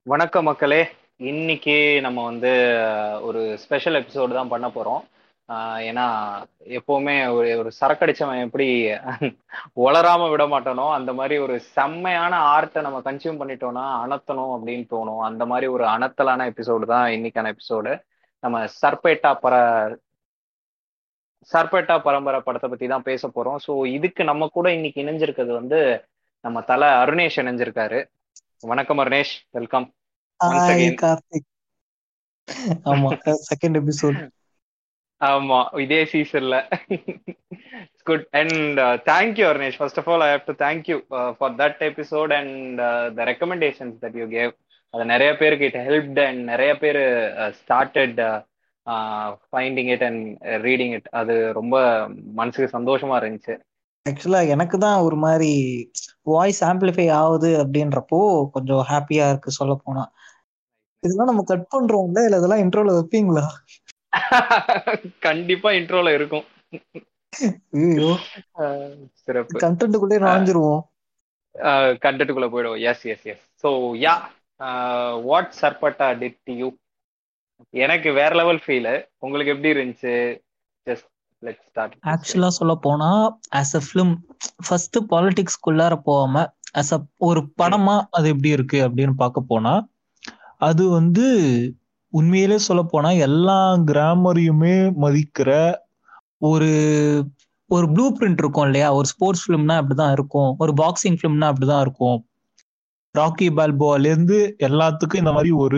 வணக்கம் மக்களே இன்னைக்கு நம்ம வந்து ஒரு ஸ்பெஷல் எபிசோடு தான் பண்ண போறோம் ஆஹ் ஏன்னா எப்பவுமே ஒரு ஒரு சரக்கடிச்சவன் எப்படி உளராம விட மாட்டானோ அந்த மாதிரி ஒரு செம்மையான ஆர்ட்டை நம்ம கன்சியூம் பண்ணிட்டோம்னா அனத்தணும் அப்படின்னு தோணும் அந்த மாதிரி ஒரு அனத்தலான எபிசோடு தான் இன்னைக்கான எபிசோடு நம்ம சர்பேட்டா பர சர்பேட்டா பரம்பரை படத்தை பத்தி தான் பேச போறோம் ஸோ இதுக்கு நம்ம கூட இன்னைக்கு இணைஞ்சிருக்கிறது வந்து நம்ம தலை அருணேஷ் இணைஞ்சிருக்காரு வணக்கம் Arunesh welcome once hi again Karthik ஆமா செகண்ட் எபிசோட் ஆமா இதே சீசன்ல good and thank you Arunesh first of all I have to thank you for that episode and the recommendations that you gave அது நிறைய பேருக்கு இட் ஹெல்ப்ட் அண்ட் நிறைய பேர் started finding it and reading it அது ரொம்ப மனசுக்கு சந்தோஷமா இருந்துச்சு ஆக்சுவலா எனக்கு தான் ஒரு மாதிரி வாய்ஸ் ஆம்பிளிஃபை ஆகுது அப்படின்றப்போ கொஞ்சம் ஹாப்பியா இருக்கு சொல்ல போனா இதெல்லாம் நம்ம கட் பண்றோம்ல இல்ல இதெல்லாம் இன்ட்ரோல வைப்பீங்களா கண்டிப்பா இன்ட்ரோல இருக்கும் ஐயோ அஹ் சிறப்பு கண்டென்ட்டுக்குள்ளே நுழைஞ்சிருவோம் கண்டென்ட்டுக்குள்ள போயிடுவோம் yes yes yes so ya what Sarpatta did you எனக்கு வேற லெவல் ஃபீல் உங்களுக்கு எப்படி இருந்துச்சு ஜஸ்ட் லெட் ஸ்டார்ட் ஆக்சுவலா சொல்ல போனா ஆஸ் அ ஃபிலிம் ஃபர்ஸ்ட் பாலிடிக்ஸ்குள்ளார போகாம ஆஸ் அ ஒரு படமா அது எப்படி இருக்கு அப்படின்னு பார்க்க போனா அது வந்து உண்மையிலே சொல்ல போனா எல்லா கிராமரையுமே மதிக்கிற ஒரு ஒரு ப்ளூ பிரிண்ட் இருக்கும் இல்லையா ஒரு ஸ்போர்ட்ஸ் ஃபிலிம்னா அப்படிதான் இருக்கும் ஒரு பாக்ஸிங் ஃபிலிம்னா அப்படிதான் இருக்கும் ராக்கி பால்போல இருந்து எல்லாத்துக்கும் இந்த மாதிரி ஒரு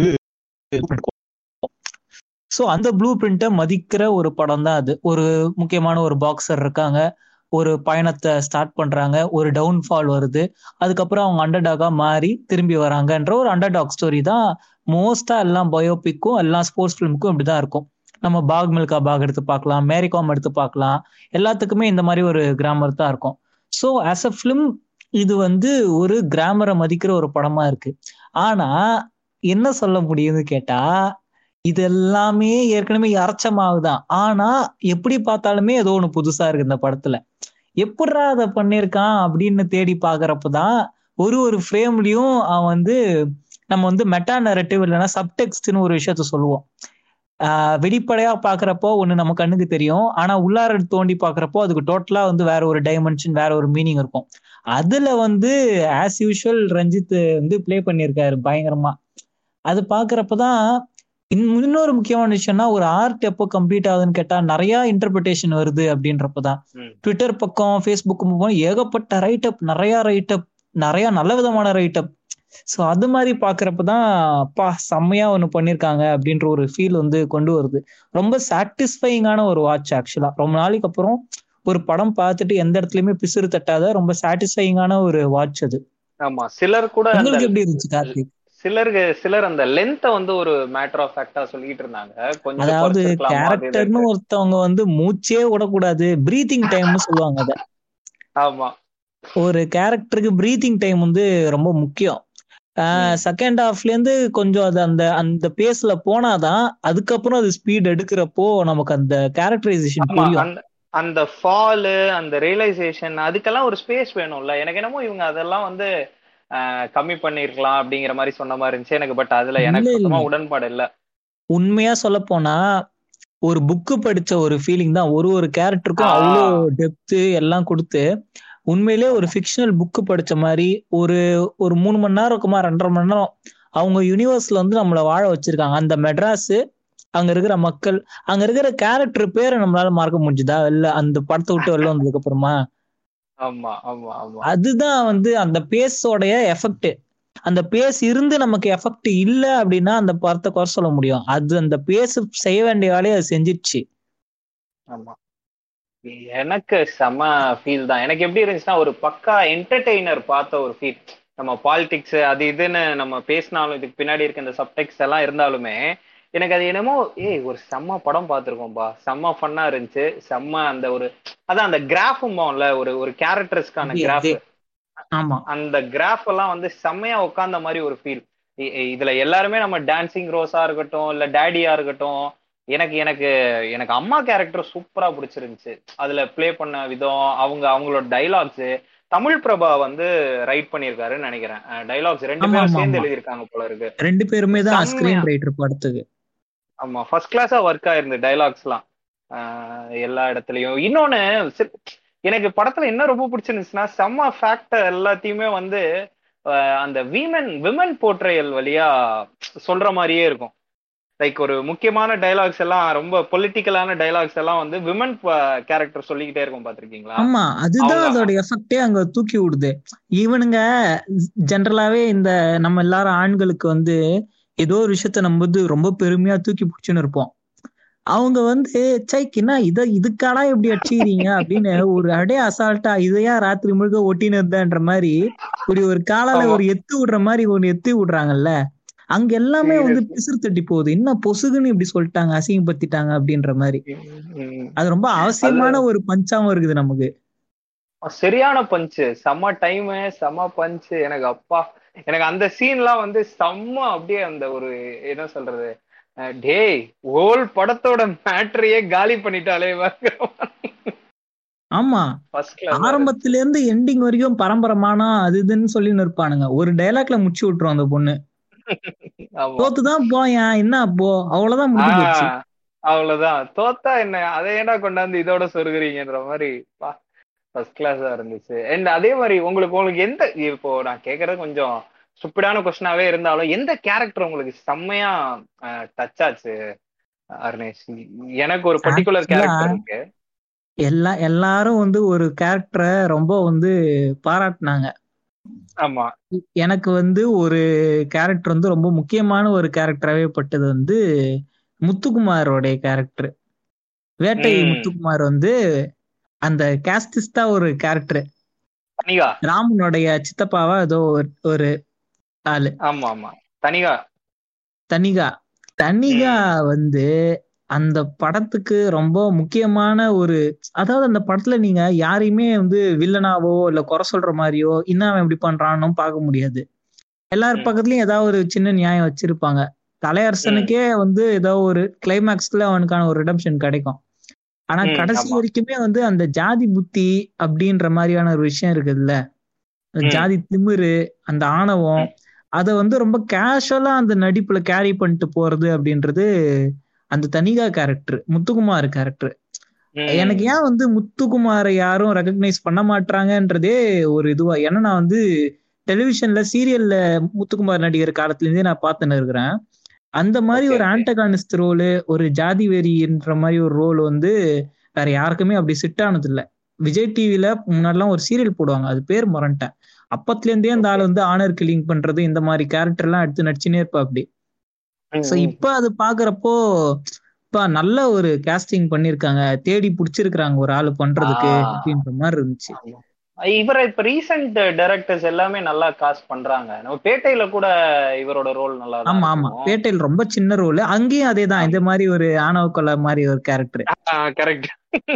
ஸோ அந்த ப்ளூ பிரிண்ட்டை மதிக்கிற ஒரு படம் தான் அது ஒரு முக்கியமான ஒரு பாக்ஸர் இருக்காங்க ஒரு பயணத்தை ஸ்டார்ட் பண்றாங்க ஒரு டவுன்ஃபால் வருது அதுக்கப்புறம் அவங்க அண்டர்டாகா மாறி திரும்பி வராங்கன்ற ஒரு அண்டர்டாக் ஸ்டோரி தான் மோஸ்டா எல்லாம் பயோபிக்கும் எல்லா ஸ்போர்ட்ஸ் ஃபிலிமுக்கும் இப்படிதான் இருக்கும் நம்ம பாக் மில்கா பாக் எடுத்து பார்க்கலாம் மேரிகாம் எடுத்து பார்க்கலாம் எல்லாத்துக்குமே இந்த மாதிரி ஒரு கிராமர் தான் இருக்கும் ஸோ ஆஸ் அ ஃபிலிம் இது வந்து ஒரு கிராமரை மதிக்கிற ஒரு படமா இருக்கு ஆனா என்ன சொல்ல முடியும்னு கேட்டா இது எல்லாமே ஏற்கனவே அரைச்ச மாவுதான் ஆனா எப்படி பார்த்தாலுமே ஏதோ ஒண்ணு புதுசா இருக்கு இந்த படத்துல எப்படிடா அதை பண்ணியிருக்கான் அப்படின்னு தேடி பாக்குறப்பதான் ஒரு ஒரு ஃப்ரேம்லயும் அவன் வந்து நம்ம வந்து மெட்டா நரட்டிவ் இல்லைன்னா சப்டெக்ஸ்ட்னு ஒரு விஷயத்த சொல்லுவோம் ஆஹ் வெளிப்படையா பாக்குறப்போ ஒண்ணு நம்ம கண்ணுக்கு தெரியும் ஆனா உள்ளார தோண்டி பாக்குறப்போ அதுக்கு டோட்டலா வந்து வேற ஒரு டைமென்ஷன் வேற ஒரு மீனிங் இருக்கும் அதுல வந்து ஆஸ் யூஷுவல் ரஞ்சித் வந்து ப்ளே பண்ணியிருக்காரு பயங்கரமா அது பாக்குறப்பதான் இன்~ இன்னொரு முக்கியமான விஷயம்னா ஒரு ஆர்ட் எப்போ கம்ப்ளீட் ஆகுதுன்னு கேட்டா நிறைய இன்டர்பிரிட்டேஷன் வருது அப்படின்றப்பதான் ம். ட்விட்டர் பக்கம் ஃபேஸ்புக் பக்கம் ஏகப்பட்ட ரைட் அப் நிறைய ரைட் அப் நிறைய நல்ல விதமான ரைட் அப் ஸோ அது மாதிரி பாக்குறப்பதான் அப்பா செம்மையா ஒண்ணு பண்ணிருக்காங்க அப்படின்ற ஒரு ஃபீல் வந்து கொண்டு வருது ரொம்ப சாட்டிஸ்ஃபைங்கான ஒரு வாட்ச் ஆக்சுவலா ரொம்ப நாளைக்கு அப்புறம் ஒரு படம் பார்த்துட்டு எந்த இடத்துலயுமே பிசுறு தட்டாத ரொம்ப சாட்டிஸ்ஃபைங்கான ஒரு வாட்ச் அது ஆமா சிலர் கூட அந்த உங்களுக்கு எப்படி இருந்துச்சு கார்த்திக் சிலருக்கு சிலர் அந்த லென்த்தை வந்து ஒரு மேட்டர் ஆஃப் ஃபேக்டா சொல்லிட்டு இருந்தாங்க கொஞ்சம் அதாவது குறைச்சிருக்கலாமா அது கேரக்டர்னு இதுன்ட்டு. ஒருத்தவங்க வந்து மூச்சே விடக்கூடாது பிரீத்திங் டைம்னு சொல்லுவாங்க அத ஆமா ஒரு கேரக்டருக்கு பிரீத்திங் டைம் வந்து ரொம்ப முக்கியம் ம். செகண்ட் ஹாஃப்ல இருந்து கொஞ்சம் அது அந்த அந்த பேஸ்ல போனாதான் அதுக்கப்புறம் அது ஸ்பீட் எடுக்கிறப்போ நமக்கு அந்த கேரக்டரைசேஷன் ஆமா புரியும் அந்த அந்த ஃபாலு அந்த ரியலைசேஷன் அதுக்கெல்லாம் ஒரு ஸ்பேஸ் வேணும்ல எனக்கு என்னமோ இவங்க அதெல்லாம் வந்து ஆஹ், கம்மி பண்ணிருக்கலாம் அப்படிங்கிற மாதிரி சொன்ன மாதிரி இருந்துச்சு எனக்கு பட் அதுல இல்ல எனக்கு இல்ல சுத்தமா உடன்பாடு இல்ல உண்மையா சொல்ல போனா ஒரு புக்கு படிச்ச ஒரு ஃபீலிங் தான் ஒரு ஒரு கேரக்டருக்கும் அவ்வளோ ஆஹ் டெப்த் எல்லாம் கொடுத்து உண்மையிலே ஒரு ஆமா ஃபிக்ஷனல் புக்கு படிச்ச மாதிரி ஒரு ஒரு மூணு மணி நேரம் இருக்குமா ரெண்டரை மணி நேரம் அவங்க யூனிவர்ஸ்ல வந்து நம்மளை வாழ வச்சிருக்காங்க அந்த மெட்ராஸ் அங்க இருக்கிற மக்கள் அங்க இருக்கிற கேரக்டர் பேரை நம்மளால மறக்க முடிஞ்சுதா இல்ல அந்த படத்தை விட்டு வெளில வந்ததுக்கு அப்புறமா ஆமா ஆமா ஆமா அதுதான் வந்து அந்த பேஸோடைய எஃபெக்ட் அந்த பேஸ் இருந்து நமக்கு எஃபெக்ட் இல்ல அப்படின்னா அந்த படத்தை குறை சொல்ல முடியும் அது அந்த பேஸ் செய்ய வேண்டிய வேலையை அது செஞ்சிருச்சு ஆமா எனக்கு செம ஃபீல் தான் எனக்கு எப்படி இருந்துச்சுன்னா ஒரு பக்கா என்டர்டெய்னர் பார்த்த ஒரு ஃபீல் நம்ம பாலிடிக்ஸ் அது இதுன்னு நம்ம பேசினாலும் இதுக்கு பின்னாடி இருக்க இந்த சப்டெக்ஸ் எல்லாம் இருந்தாலுமே எனக்கு அது என்னமோ ஏய் ஒரு செம்ம படம் பார்த்துருக்கோம்பா செம்ம ஃபன்னா இருந்துச்சு செம்ம அந்த ஒரு அதான் அந்த கிராஃபும்போம்ல ஒரு ஒரு கேரக்டர்ஸ்க்கான அதே கிராஃப் அதே ஆமா அந்த கிராஃப் எல்லாம் வந்து செம்மையா உட்கார்ந்த மாதிரி ஒரு ஃபீல் இதுல எல்லாருமே நம்ம டான்சிங் ரோஸா இருக்கட்டும் இல்ல டேடியா இருக்கட்டும் எனக்கு எனக்கு எனக்கு அம்மா கேரக்டர் சூப்பரா பிடிச்சிருந்துச்சு அதுல ப்ளே பண்ண விதம் அவங்க அவங்களோட டைலாக்ஸ் தமிழ் பிரபா வந்து ரைட் பண்ணியிருக்காருன்னு நினைக்கிறேன் டைலாக்ஸ் ரெண்டு ஆமா, பேரும் ஆமா, சேர்ந்து ஆமா. எழுதியிருக்காங்க போல இருக்கு ரெண்டு பேருமே தான் செம்மையா. ஸ்கிரீன் ரைட்டர் படத்துக்கு ஆமா ஃபர்ஸ்ட் கிளாஸா ஒர்க் ஆயிருந்து டைலாக்ஸ்லாம் எல்லா இடத்துலயும் இன்னொன்னு சி- எனக்கு படத்துல என்ன ரொம்ப பிடிச்சிருந்துச்சுன்னா செம்ம ஃபேக்டர் எல்லாத்தையுமே வந்து ஆஹ் அந்த விமன் விமன் போர்ட்ரையல் வழியா சொல்ற மாதிரியே இருக்கும் லைக் ஒரு முக்கியமான டைலாக்ஸ் எல்லாம் ரொம்ப பொலிட்டிக்கலான டைலாக்ஸ் எல்லாம் வந்து விமன் கேரக்டர் சொல்லிக்கிட்டே இருக்கும் பாத்திருக்கீங்களா ஆமா அதுதான் அவங்க- அதோட எஃபெக்டே அங்க தூக்கி விடுது இவனுங்க ஜென்ரலாவே இந்த நம்ம எல்லாரும் ஆண்களுக்கு வந்து ஏதோ ஒரு விஷயத்த நம்ம வந்து ரொம்ப பெருமையா தூக்கி பிடிச்சுன்னு இருப்போம் அவங்க வந்து சைக்குன்னா இத இதுக்காடா எப்படி அடிச்சுக்கிறீங்க அப்படின்னு ஒரு அடே அசால்ட்டா இதையா ராத்திரி முழுக்க ஒட்டின்னு இருந்தேன்ற மாதிரி இப்படி ஒரு காலால ஆமா. ஒரு எத்து விடுற மாதிரி ஒண்ணு எத்தி விடுறாங்கல்ல அங்க எல்லாமே வந்து Seriously. பிசுறு தட்டி போகுது இன்னும் பொசுகுன்னு இப்படி சொல்லிட்டாங்க அசிங்கப்படுத்திட்டாங்க அப்படின்ற மாதிரி ம். அது ரொம்ப அவசியமான ஒரு பஞ்சாவும் இருக்குது நமக்கு சரியான பஞ்சு செம்ம டைம் செம்ம பஞ்சு எனக்கு அப்பா எனக்கு அந்த சீன்லாம் வந்து செம்ம அப்படியே அந்த ஒரு என்ன சொல்றது அஹ் டேய் ஓல் படத்தோட மேட்ரையே காலி பண்ணிட்டாலே ஆமா ஃபர்ஸ்ட் கிளாஸ் ஆரம்பத்துல இருந்து எண்டிங் வரைக்கும் பரம்பரமானா அது இதுன்னு சொல்லி இருப்பானுங்க ஒரு டைலாக்ல முடிச்சு விட்டுரும் அந்த பொண்ணு ஆமா தோத்துதான் போயேன் என்ன அப்போ அவ்வளவுதான் முடிஞ்சு போச்சு ஆஹ் அவ்வளவுதான் தோத்தா என்ன அதை ஏன்டா கொண்டாந்து இதோட சொருகுறீங்கன்ற மாதிரி ஃபர்ஸ்ட் கிளாஸா இருந்துச்சு அண்ட் அதே மாதிரி உங்களுக்கு உங்களுக்கு எந்த இப்போ நான் கேக்குறது கொஞ்சம் ஸ்டூப்பிடான கொஸ்டினாவே இருந்தாலும் எந்த கேரக்டர் உங்களுக்கு செம்மையா டச் ஆச்சு அருணேஷ் எனக்கு ஒரு பர்டிகுலர் Actually, கேரக்டர் இருக்கு எல்லா எல்லாரும் வந்து ஒரு கேரக்டரை ரொம்ப வந்து பாராட்டினாங்க ஆமா எனக்கு வந்து ஒரு கேரக்டர் வந்து ரொம்ப முக்கியமான ஒரு கேரக்டராகவே பட்டது வந்து முத்துக்குமாரோடைய கேரக்டர் வேட்டை ம். முத்துக்குமார் வந்து அந்த கேஸ்டிஸ்டா ஒரு கேரக்டர் தனிகா ராமனுடைய சித்தப்பாவா ஏதோ ஒரு- ஒரு ஆளு ஆமா ஆமா தனிகா தனிகா தனிகா வந்து அந்த படத்துக்கு ரொம்ப முக்கியமான ஒரு அதாவது அந்த படத்துல நீங்க யாரையுமே வந்து வில்லனாவோ இல்ல குறை சொல்ற மாதிரியோ இன்னும் அவன் இப்படி பண்றான்னு பார்க்க முடியாது எல்லார் ம். பக்கத்துலயும் ஏதாவது ஒரு சின்ன நியாயம் வச்சிருப்பாங்க கலையரசனுக்கே வந்து ஏதோ ஒரு கிளைமேக்ஸ்ல அவனுக்கான ஒரு ரிடம்ஷன் கிடைக்கும் ஆனா ம், கடைசி ஆமா. வரைக்குமே வந்து அந்த ஜாதி புத்தி அப்படின்ற மாதிரியான ஒரு விஷயம் இருக்குதுல்ல அந்த ம். ஜாதி திமிரு அந்த ஆணவம் அத வந்து ரொம்ப கேஷுவலா அந்த நடிப்புல கேரி பண்ணிட்டு போறது அப்படின்றது அந்த தனிகா கேரக்டர் முத்துக்குமார் கேரக்டர் ம். எனக்கு ஏன் வந்து முத்துக்குமாரை யாரும் ரெகக்னைஸ் பண்ண மாட்டாங்கன்றதே ஒரு இதுவா ஏன்னா நான் வந்து டெலிவிஷன்ல சீரியல்ல முத்துக்குமார் நடிகர் காலத்துல இருந்தே நான் பார்த்துன்னு இருக்கிறேன் அந்த மாதிரி Okay, ஒரு okay. ஆண்டகானிஸ்ட் ரோலு ஒரு ஜாதி வெறின்ற மாதிரி ஒரு ரோல் வந்து வேற யாருக்குமே அப்படி செட் ஆனது இல்ல விஜய் டிவில முன்னாடிலாம் ஒரு சீரியல் போடுவாங்க அது பேர் மறந்துட்டேன் அப்பத்துல இருந்தே அந்த ஆள் வந்து ஆனர் கில்லிங் பண்றது இந்த மாதிரி கேரக்டர் எல்லாம் எடுத்து நடிச்சுனே இருப்பா அப்படி ம், சோ ம். இப்ப அது பாக்குறப்போ இப்ப நல்ல ஒரு கேஸ்டிங் பண்ணிருக்காங்க தேடி புடிச்சிருக்காங்க ஒரு ஆளு பண்றதுக்கு ஆ. அப்படின்ற மாதிரி இருந்துச்சு ஆமா. இவரை இப்ப ரீசெண்ட் டைரக்டர்ஸ் எல்லாமே நல்லா காஸ்ட் பண்றாங்க நம்ம பேட்டையில கூட இவரோட ரோல் நல்லா தான் ஆமா ஆமா இருக்கும். பேட்டையில் ரொம்ப சின்ன ரோல் அங்கேயும் அதேதான் இந்த மாதிரி ஒரு ஆணவ கொலை மாதிரி ஒரு கேரக்டர் ஆ, correct.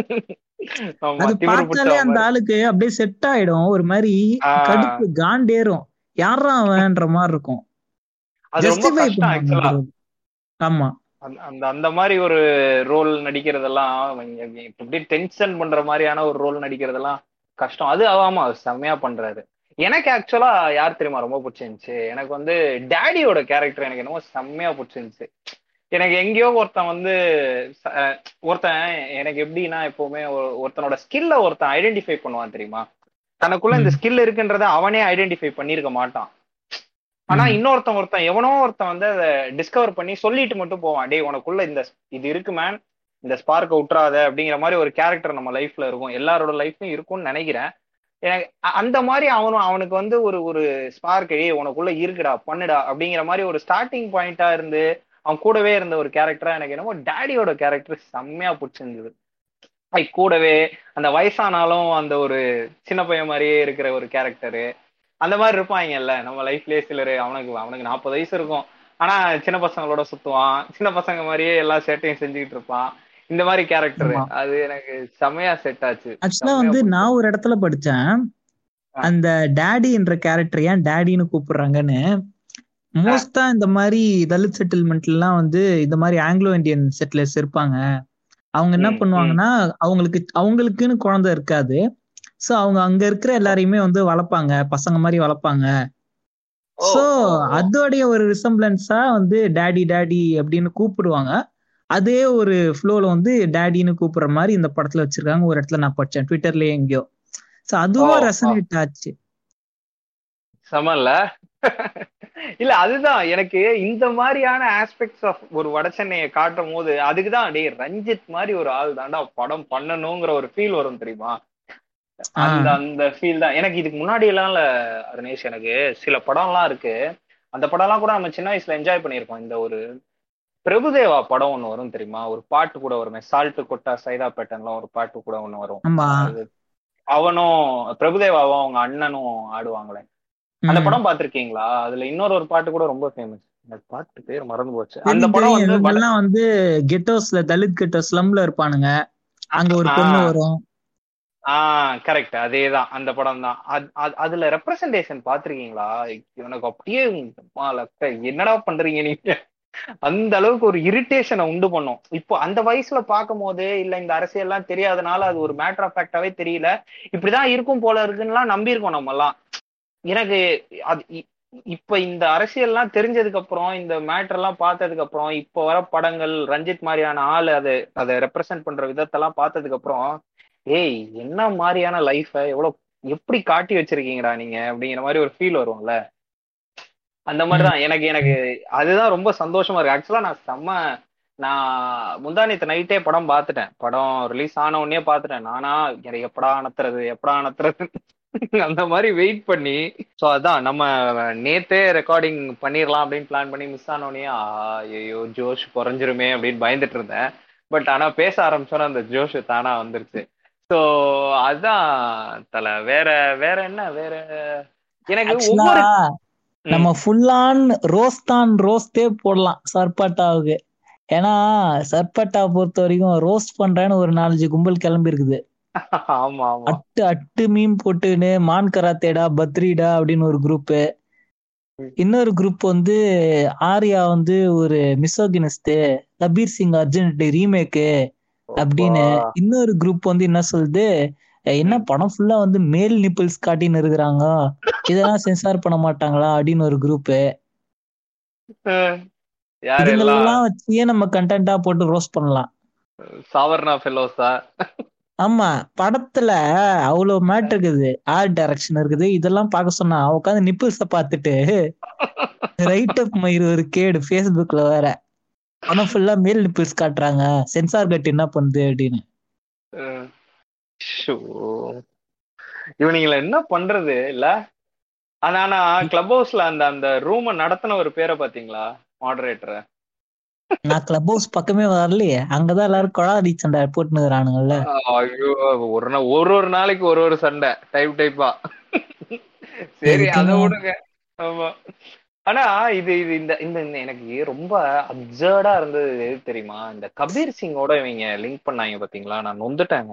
ஆமா, அது திமிரு பார்த்தாலே பிடிச்ச அந்த மாதிரி. ஆளுக்கு அப்படியே செட் ஆயிடும் ஒரு மாதிரி ஆ. கடுப்பு காண்டேறும் யாரா அவன்ற மாதிரி இருக்கும் அது ரொம்ப ஜஸ்டிஃபை கஷ்டம் பண்ணுவாங்க actually. அந்த role. ஆமா அந்த- அந்த அந்த மாதிரி ஒரு ரோல் நடிக்கிறதெல்லாம் இங்க இப்படி டென்ஷன் பண்ற மாதிரியான ஒரு ரோல் நடிக்கிறதெல்லாம் கஷ்டம் அது ஆமா அவர் செம்மையா பண்றாரு எனக்கு ஆக்சுவலா யார் தெரியுமா ரொம்ப பிடிச்சிருந்துச்சு எனக்கு வந்து டேடியோட கேரக்டர் எனக்கு என்னமோ செம்மையா பிடிச்சிருந்துச்சு எனக்கு எங்கேயோ ஒருத்தன் வந்து ச- அஹ் ஒருத்தன் எனக்கு எப்படின்னா எப்பவுமே ஒரு- ஒருத்தனோட ஸ்கில்ல ஒருத்தன் ஐடென்டிஃபை பண்ணுவான் தெரியுமா தனக்குள்ள இந்த ம். ஸ்கில் இருக்குன்றத அவனே ஐடென்டிஃபை பண்ணியிருக்க மாட்டான் ஆனா ம். இன்னொருத்தன் ஒருத்தன் எவனோ ஒருத்தன் வந்து அதை டிஸ்கவர் பண்ணி சொல்லிட்டு மட்டும் போவான் டேய் உனக்குள்ள இந்த இது இருக்கு மேன் இந்த ஸ்பார்க்கை விட்டுறாத அப்படிங்கிற மாதிரி ஒரு கேரக்டர் நம்ம லைஃப்ல இருக்கும் எல்லாரோட லைஃப்லயும் இருக்கும்னு நினைக்கிறேன் எனக்கு அ- அந்த மாதிரி அவனும் அவனுக்கு வந்து ஒரு ஒரு ஸ்பார்க் ஏய் உனக்குள்ள இருக்குடா பண்ணுடா அப்படிங்கிற மாதிரி ஒரு ஸ்டார்டிங் பாயிண்டா இருந்து அவன் கூடவே இருந்த ஒரு கேரக்டரா எனக்கு என்னமோ டேடியோட கேரக்டர் செம்மையா பிடிச்சிருந்தது ஐ கூடவே அந்த வயசானாலும் அந்த ஒரு சின்ன பையன் மாதிரியே இருக்கிற ஒரு கேரக்டரு அந்த மாதிரி இருப்பாங்கல்ல நம்ம லைஃப்லயே சிலர் அவனுக்கு அவனுக்கு நாற்பது வயசு இருக்கும் ஆனா சின்ன பசங்களோட சுத்துவான் சின்ன பசங்க மாதிரியே எல்லா சேட்டையும் செஞ்சுக்கிட்டு இருப்பான் இந்த மாதிரி கேரக்டர் ஆமா. அது எனக்கு செமையா செட் ஆச்சு ஆக்சுவலா செம்மையா வந்து பிடிச்சது. நான் ஒரு இடத்துல படிச்சேன் ஆ. அந்த டேடி என்ற கேரக்டர் ஏன் டேடின்னு கூப்பிடுறாங்கன்னு மோஸ்டா இந்த மாதிரி தலித் செட்டில்மெண்ட்ல எல்லாம் வந்து இந்த மாதிரி ஆங்கிலோ இந்தியன் செட்டிலர்ஸ் இருப்பாங்க அவங்க என்ன ம், பண்ணுவாங்கன்னா அவங்களுக்கு அவங்களுக்குன்னு குழந்தை இருக்காது சோ அவங்க அங்க இருக்கிற எல்லாரையுமே வந்து வளர்ப்பாங்க பசங்க மாதிரி வளர்ப்பாங்க ஓ சோ ஓ ஓ அதோடைய ஒரு ரிசம்பிளன்ஸா வந்து டேடி டேடி அப்படின்னு கூப்பிடுவாங்க அதே ஒரு ஃப்ளோல வந்து டேடின்னு கூப்பிடுற மாதிரி இந்த படத்துல வச்சிருக்காங்க ஒரு இடத்துல நான் படிச்சேன் ட்விட்டர்லயே எங்கேயோ சோ ஓ அதுவும் ஆ ரெசனேட் ஆச்சு செமல்ல இல்ல அதுதான் எனக்கு இந்த மாதிரியான ஆஸ்பெக்ட்ஸ் ஆஃப் ஒரு வட சென்னையை காட்டும் போது அதுக்குதான் டேய் ரஞ்சித் மாதிரி ஒரு ஆள் தாண்டா படம் பண்ணணுங்கிற ஒரு ஃபீல் வரும் தெரியுமா அந்த ஆஹ் அந்த ஃபீல் தான் எனக்கு இதுக்கு முன்னாடி எல்லாம் இல்ல அருணேஷ் எனக்கு சில படம்லாம் இருக்கு அந்த படம்லாம் கூட நம்ம சின்ன வயசுல என்ஜாய் பண்ணியிருக்கோம் இந்த ஒரு பிரபுதேவா படம் ஒண்ணு வரும் தெரியுமா ஒரு பாட்டு கூட வருமே சால்ட்டு கொட்டா சைதாப்பேட்டன்லாம் ஒரு பாட்டு கூட ஒண்ணு வரும் ஆமா அது அவனும் பிரபுதேவாவும் அவங்க அண்ணனும் ஆடுவாங்களே அந்த உம் படம் பார்த்திருக்கீங்களா அதுல இன்னொரு ஒரு பாட்டு கூட ரொம்ப ஃபேமஸ் அந்த பாட்டு பேர் மறந்து போச்சு அந்த தெரியும் படம் தெரியும் வந்து வட இவங்கெல்லாம் வந்து கெட்டோஸ்ல தலித் கெட்டோ ஸ்லம்ல இருப்பானுங்க அங்க ஒரு பொண்ணு ஆஹ் வரும் ஆஹ் கரெக்ட் அதேதான் அந்த படம் தான் அதுல ரெப்ரசன்டேஷன் பாத்திருக்கீங்களா எனக்கு அப்படியே மாலக்க, என்னடா பண்றீங்க நீங்க அந்த அளவுக்கு ஒரு இரிட்டேஷனை உண்டு பண்ணும் இப்போ அந்த வயசுல பார்க்கும் போது இல்ல இந்த அரசியல்லாம் தெரியாதனால அது ஒரு மேட்டர் ஆஃப் ஃபேக்டாவே தெரியல இப்படிதான் இருக்கும் போல இருக்குன்னுலாம் நம்பியிருக்கோம் நம்ம எல்லாம் எனக்கு அது இ- இப்ப இந்த அரசியல்லாம் தெரிஞ்சதுக்கு அப்புறம் இந்த மேட்டர் எல்லாம் பார்த்ததுக்கு அப்புறம் இப்ப வர படங்கள் ரஞ்சித் மாதிரியான ஆள் அதை அதை ரெப்ரசென்ட் பண்ற விதத்தெல்லாம் பார்த்ததுக்கு அப்புறம் ஏய் என்ன மாதிரியான லைஃப எவ்வளவு எப்படி காட்டி வச்சிருக்கீங்கடா நீங்க அப்படிங்கிற மாதிரி ஒரு ஃபீல் வரும்ல அந்த உம் மாதிரிதான் எனக்கு எனக்கு அதுதான் ரொம்ப சந்தோஷமா இருக்கு ஆக்சுவலா நான் செம்ம நான் முந்தானத்து நைட்டே படம் பார்த்துட்டேன் படம் ரிலீஸ் ஆன உடனே பார்த்துட்டேன் நானா எனக்கு எப்படா அனுத்துறது எப்படா அனுத்துறது அந்த மாதிரி வெயிட் பண்ணி ஸோ அதான் நம்ம நேத்தே ரெக்கார்டிங் பண்ணிடலாம் அப்படின்னு பிளான் பண்ணி மிஸ் ஆன உடனே ஐயோ ஜோஷ் குறைஞ்சிருமே அப்படின்னு பயந்துட்டு இருந்தேன் பட் ஆனா பேச ஆரம்பிச்சோன்னா அந்த ஜோஷ் தானா வந்துருச்சு ஸோ அதான் தல வேற வேற என்ன வேற எனக்கு ஆக்சுவலா ஒவ்வொரு நம்ம ம் ஃபுல் ஆன் ரோஸ்தான் ரோஸ்டே போடலாம் சர்பட்டாவுக்கு ஏன்னா சர்பட்டா பொறுத்த வரைக்கும் ரோஸ்ட் பண்றேன்னு ஒரு நாலஞ்சு கும்பல் கிளம்பி இருக்குது ஆமா ஆமா அட்டு அட்டு மீன் போட்டுன்னு மான் கராத்தேடா பத்ரிடா அப்படின்னு ஒரு குரூப் ம். இன்னொரு குரூப் வந்து ஆர்யா வந்து ஒரு மிசோகினிஸ்ட் கபீர் சிங் அர்ஜென்ட் ரீமேக்கு அப்படின்னு அப்பா. இன்னொரு குரூப் வந்து என்ன சொல்லுது "அஹ் என்ன ம். படம் ஃபுல்லா வந்து மேல் நிப்பிள்ஸ் காட்டின்னு இருக்கிறாங்க இதெல்லாம் சென்சார் பண்ண மாட்டாங்களா அப்படின்னு ஒரு குரூப் அஹ், யார் எல்லாம் இதுங்களெல்லாம் வச்சே நம்ம கண்டென்ட்டா போட்டு ரோஸ்ட் பண்ணலாம் சாவர்ணா ஃபெல்லோஸா ஆமா படத்துல அவ்வளவு மேட் இருக்குது ஆர்ட் டைரக்ஷன் இருக்குது இதெல்லாம் பார்க்க சொன்னா உட்காந்து நிப்பிள்ஸ பார்த்துட்டு ரைட் அப் மயிர் ஒரு கேடு ஃபேஸ்புக்ல வேற படம் ஃபுல்லா மேல் நிப்பிள்ஸ் காட்டுறாங்க சென்சார் கட் என்ன பண்ணுது அப்படின்னு அஹ், ஷோ. இவனுங்கள என்ன பண்றது இல்ல ஆனா ஆனா கிளப் ஹவுஸ்ல அந்த அந்த ரூம நடத்தின ஒரு பேரை பாத்தீங்களா மாடரேட்டர் நான் கிளப் ஹவுஸ் பக்கமே வரலையே அங்கதான் எல்லாரும் கொழாடி சண்டை போட்டுனுக்குறானுங்கல்ல ஐயோ ஒரு நா- ஒரு ஒரு நாளைக்கு ஒரு ஒரு சண்டை டைப் டைப்பா சரி அதை எதுக்குங்க விடுங்க ஆமா ஆனா இது இது இந்த இந்த இந்த எனக்கு ரொம்ப அப்சர்டா இருந்தது எது தெரியுமா இந்த கபீர் சிங்கோட இவங்க லிங்க் பண்ணாங்க பாத்தீங்களா நான் நொந்துட்டேங்க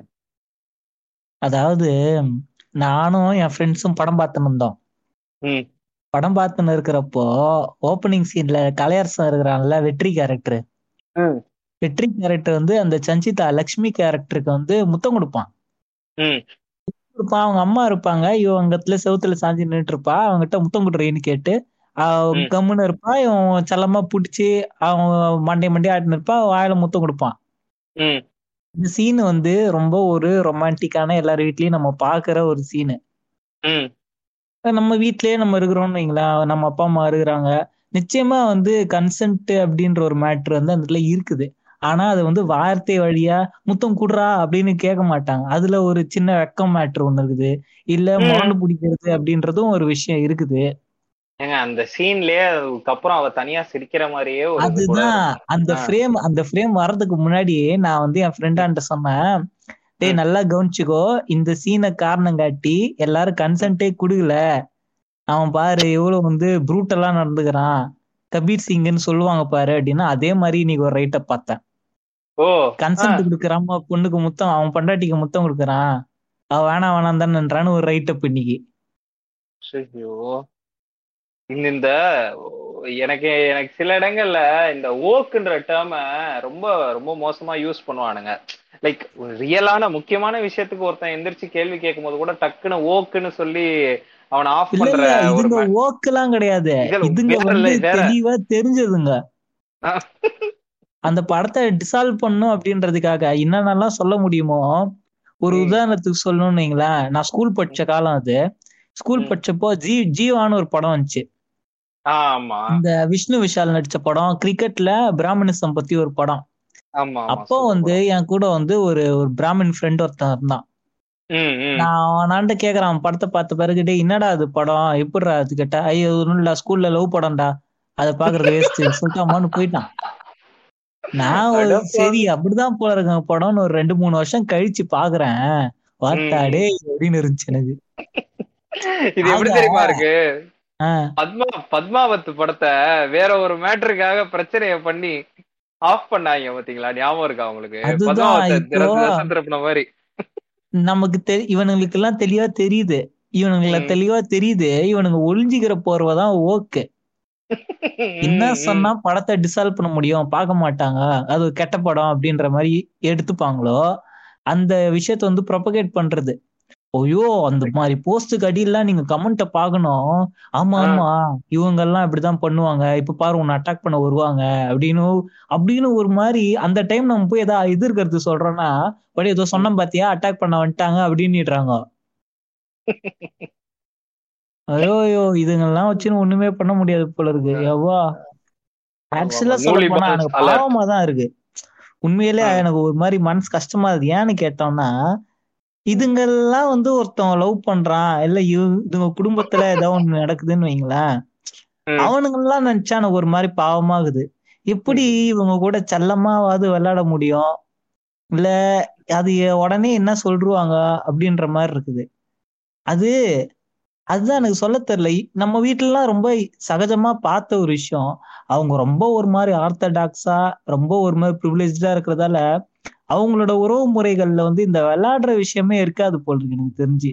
அதாவது நானும் என் ஃப்ரெண்ட்ஸும் படம் பார்த்துன்னு இருந்தோம் ம் படம் பார்த்துன்னு இருக்கிறப்போ ஓப்பனிங் சீன்ல கலையரசன் இருக்கிறான்ல வெற்றி கேரக்டர் ம் வெற்றி கேரக்டர் வந்து அந்த சஞ்சிதா லக்ஷ்மி கேரக்டருக்கு வந்து முத்தம் கொடுப்பான் ம் கொடுப்பான் அவங்க அம்மா இருப்பாங்க இவன் அங்கத்துல செவுத்துல சாஞ்சி நின்றுட்டு இருப்பா அவங்ககிட்ட முத்தம் கொடுறேன்னு கேட்டு அவ ம் கம்முன்னு இருப்பா இவன் செல்லமா புடிச்சு அவன் மண்டை மண்டி ஆட்டின்னு இருப்பா வாயில முத்தம் கொடுப்பான் ம் இந்த சீன் வந்து ரொம்ப ஒரு ரொமான்டிக்கான எல்லார் வீட்லயும் நம்ம பாக்குற ஒரு சீனு ம் நம்ம வீட்லயே நம்ம இருக்கிறோம்னு வைங்களேன் நம்ம அப்பா அம்மா இருக்கிறாங்க நிச்சயமா வந்து கன்சென்ட் அப்படின்ற ஒரு மேட்ரு வந்து அந்த இடத்துல இருக்குது ஆனா அது வந்து வார்த்தை வழியா முத்தம் குடுறா அப்படின்னு கேட்க மாட்டாங்க அதுல ஒரு சின்ன வெக்கம் மேட்ரு ஒண்ணு இருக்குது இல்ல ம் முரண்டு பிடிக்கிறது அப்படின்றதும் ஒரு விஷயம் இருக்குது ஏங்க அந்த சீன்லயே அதுக்கப்புறம் அவ தனியா சிரிக்கிற மாதிரியே ஒரு இது கூட அதுதான் இருக்கும் அந்த ஆ ஃப்ரேம் அந்த ஃப்ரேம் வர்றதுக்கு முன்னாடியே நான் வந்து என் ஃப்ரெண்டான்ட்ட சொன்னேன் டேய் ம் நல்லா கவனிச்சுக்கோ இந்த சீனை காரணம் காட்டி எல்லாரும் கன்சென்ட்டே குடுக்கல அவன் பாரு எவ்வளவு வந்து ப்ரூட்டலா நடந்துக்கிறான் கபீர் சிங்னு சொல்லுவாங்க பாரு அப்படின்னா அதே மாதிரி இன்னைக்கு ஒரு ரைட்ட பார்த்தேன் ஓ ஆ கன்சென்ட் கொடுக்குறாம பொண்ணுக்கு முத்தம் அவன் பொண்டாட்டிக்கு முத்தம் கொடுக்குறான் அவ வேணாம் வேணாம் தானேன்றான்னு ஒரு ரைட்டப் இன்னைக்கு ஐயோ இந்த இந்த எனக்கு எனக்கு சில இடங்கள்ல இந்த ஓக்குன்ற டேர்ம ரொம்ப ரொம்ப மோசமா யூஸ் பண்ணுவானுங்க லைக் ஒரு ரியலான முக்கியமான விஷயத்துக்கு ஒருத்தன் எந்திரிச்சு கேள்வி கேட்கும்போது கூட டக்குன்னு ஓக்குன்னு சொல்லி அவனை ஆஃப் இல்ல பண்ற இல்ல ஒரு இதுங்க ma- ஓக்கெல்லாம் கிடையாது இதுல இதுங்க வேற வந்து இல்ல, வேற. தெளிவா தெரிஞ்சதுங்க ஆ. அந்த படத்தை டிசால்வ் பண்ணும் அப்படின்றதுக்காக என்னென்னலாம் சொல்ல முடியுமோ ஒரு ம். உதாரணத்துக்கு சொல்லணும்னு வைங்களேன் நான் ஸ்கூல் படிச்ச காலம் அது ஸ்கூல் ம். படிச்சப்போ ஜி ஜீவான்னு ஒரு படம் வந்துச்சு ஆமா இந்த விஷ்ணு விஷால் நடிச்ச படம் கிரிக்கெட்ல பிராமணிசம் பத்தி ஒரு படம் ஆமா ஆமா அப்போ super வந்து படம். என் கூட வந்து ஒரு ஒரு பிராமின் ஃப்ரெண்ட் ஒருத்தன் இருந்தான் ம், ம். நான் அவனாண்ட கேக்குறான் படத்தை பார்த்த பிறகு டேய் என்னடா அது படம் எப்படிடா அது கேட்டா ஐயோ ஒன்றும் இல்ல ஸ்கூல்ல லவ் படம்டா அதை பாக்குறது வேஸ்ட் சொல்லிட்டு அம்மான்னு போயிட்டான் நான் ஒரு அடப்பா. சரி அப்படிதான் போல இருக்க படம்னு ஒரு ரெண்டு மூணு வருஷம் கழிச்சு பாக்குறேன் வாத்தாடே அப்படின்னு இருந்துச்சு எனக்கு இது எப்படி ஆக- தெரியுமா இருக்கு ஆஹ் பத்மா பத்மாவத் படத்தை வேற ஒரு மேட்டருக்காக பிரச்சனைய பண்ணி ஆஃப் பண்ணாங்க பாத்தீங்களா ஞாபகம் இருக்கா உங்களுக்கு அதுதான் பத்மாவத்தை இப்போ- திறந்து திசை திருப்பின மாதிரி நமக்கு தெ இவனுங்களுக்கு எல்லாம் தெளிவா தெரியுது இவனுங்களை ம். தெளிவா தெரியுது இவனுங்க ஒளிஞ்சுக்கிற போர்வைதான் ஓகே என்ன ம், ம். சொன்னா படத்தை டிசால்வ் பண்ண முடியும் பார்க்க மாட்டாங்க அது ஒரு கெட்ட படம் அப்படின்ற மாதிரி எடுத்துப்பாங்களோ அந்த விஷயத்த வந்து ப்ரொபகேட் பண்றது ஐயோ அந்த மாதிரி போஸ்டுக்கு அடியெல்லாம் நீங்க கமெண்ட்டை பார்க்கணும் ஆமா ஆ. ஆமா இவங்க எல்லாம் இப்படிதான் பண்ணுவாங்க இப்ப பாரு உன்னை அட்டாக் பண்ண வருவாங்க அப்படின்னு அப்படின்னு ஒரு மாதிரி அந்த டைம் நம்ம போய் ஏதாவது எதிர்க்கிறது சொல்றோம்னா படி ஏதோ சொன்னோம் பாத்தியா அட்டாக் பண்ண வந்துட்டாங்க அப்படின்னுறாங்க ஐயோ ஐயோ இதுங்கெல்லாம் வச்சுன்னு ஒண்ணுமே பண்ண முடியாது போல இருக்கு எவ்வா ஆக்சுவலா சொல்ல மூலி போனா balls எனக்கு alert. பாவமா தான் இருக்கு உண்மையிலே ஆ. எனக்கு ஒரு மாதிரி மனசு கஷ்டமா இருக்கு ஏன்னு கேட்டோம்னா இதுங்கெல்லாம் வந்து ஒருத்தன் லவ் பண்றான் இல்ல இவ- இதுங்க குடும்பத்துல ஏதோ ஒண்ணு நடக்குதுன்னு வைங்களேன் ம். அவனுங்கெல்லாம் நினைச்சா எனக்கு ஒரு மாதிரி பாவமாகுது எப்படி இவங்க கூட செல்லமாவது விளையாட முடியும் இல்ல அது உடனே என்ன சொல்லிருவாங்க அப்படின்ற மாதிரி இருக்குது அது அதுதான் எனக்கு சொல்ல தெரியல இ- நம்ம வீட்டுலலாம் ரொம்ப சகஜமா பார்த்த ஒரு விஷயம் அவங்க ரொம்ப ஒரு மாதிரி ஆர்த்தடாக்ஸா ரொம்ப ஒரு மாதிரி ப்ரிவிலேஜா இருக்கிறதால அவங்களோட உறவு முறைகள்ல வந்து இந்த விளையாடுற விஷயமே இருக்காது போல இருக்கு எனக்கு தெரிஞ்சு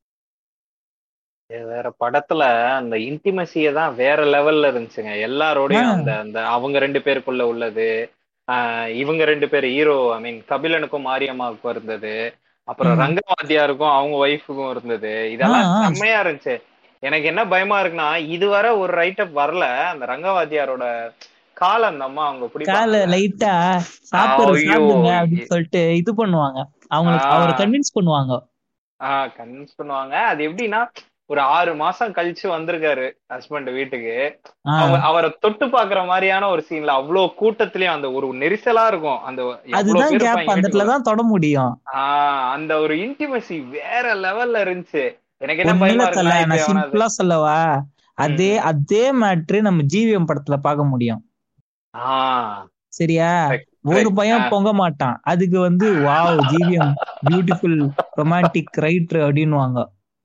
வேற படத்துல அந்த இன்டிமசிய தான் வேற லெவல்ல இருந்துச்சுங்க எல்லாரோடையும் ஆ. அந்த அந்த அவங்க ரெண்டு பேருக்குள்ள உள்ளது ஆஹ் இவங்க ரெண்டு பேர் ஹீரோ ஐ மீன் கபிலனுக்கும் மாரியம்மாவுக்கும் இருந்தது அப்புறம் ம். ரங்கவாத்தியாருக்கும் அவங்க ஒய்ஃபுக்கும் இருந்தது இதெல்லாம் ஆ, ஆ. செம்மையா இருந்துச்சு எனக்கு என்ன பயமா இருக்குன்னா இதுவரை ஒரு ரைட்டப் வரல அந்த ரங்கவாத்தியாரோட கால் அந்த அம்மா அவங்க கால பிடிப்பாங்க லைட்டா சாப்பிடுற ஐயோ. சாப்பிடுங்க அப்படின்னு சொல்லிட்டு இது பண்ணுவாங்க அவங்களுக்கு ஆ. அவரை கன்வின்ஸ் பண்ணுவாங்க ஆஹ் கன்வின்ஸ் பண்ணுவாங்க அது எப்படின்னா ஒரு ஆறு மாசம் கழிச்சு வந்திருக்காரு ஹஸ்பண்ட் வீட்டுக்கு ஆ, அவங்க அவரை தொட்டு பாக்குற மாதிரியான ஒரு சீன்ல அவ்வளவு கூட்டத்திலயும் அந்த ஒரு நெரிசலா இருக்கும் அந்த எவ்வளவு அதுதான் பேர் கேப் இருப்பாங்க அந்த இடத்துல வீட்டுக்குள்ள. தான் தொட முடியும் ஆஹ் அந்த ஒரு இன்டிமசி வேற லெவல்ல இருந்துச்சு எனக்கு என்ன ஒண்ணுல பயமா சொல்ல இருக்குன்னா இப்ப நான் எவனாவது சிம்பிளா சொல்லவா அதே ம். அதே மேட்ரு நம்ம ஜிவிஎம் படத்துல பார்க்க முடியும் ஆஹ் சரியா correct, ஒரு correct. பையன் ஆஹ் பொங்க மாட்டான் அதுக்கு வந்து wow GVM beautiful romantic writer அப்படின்னுவாங்க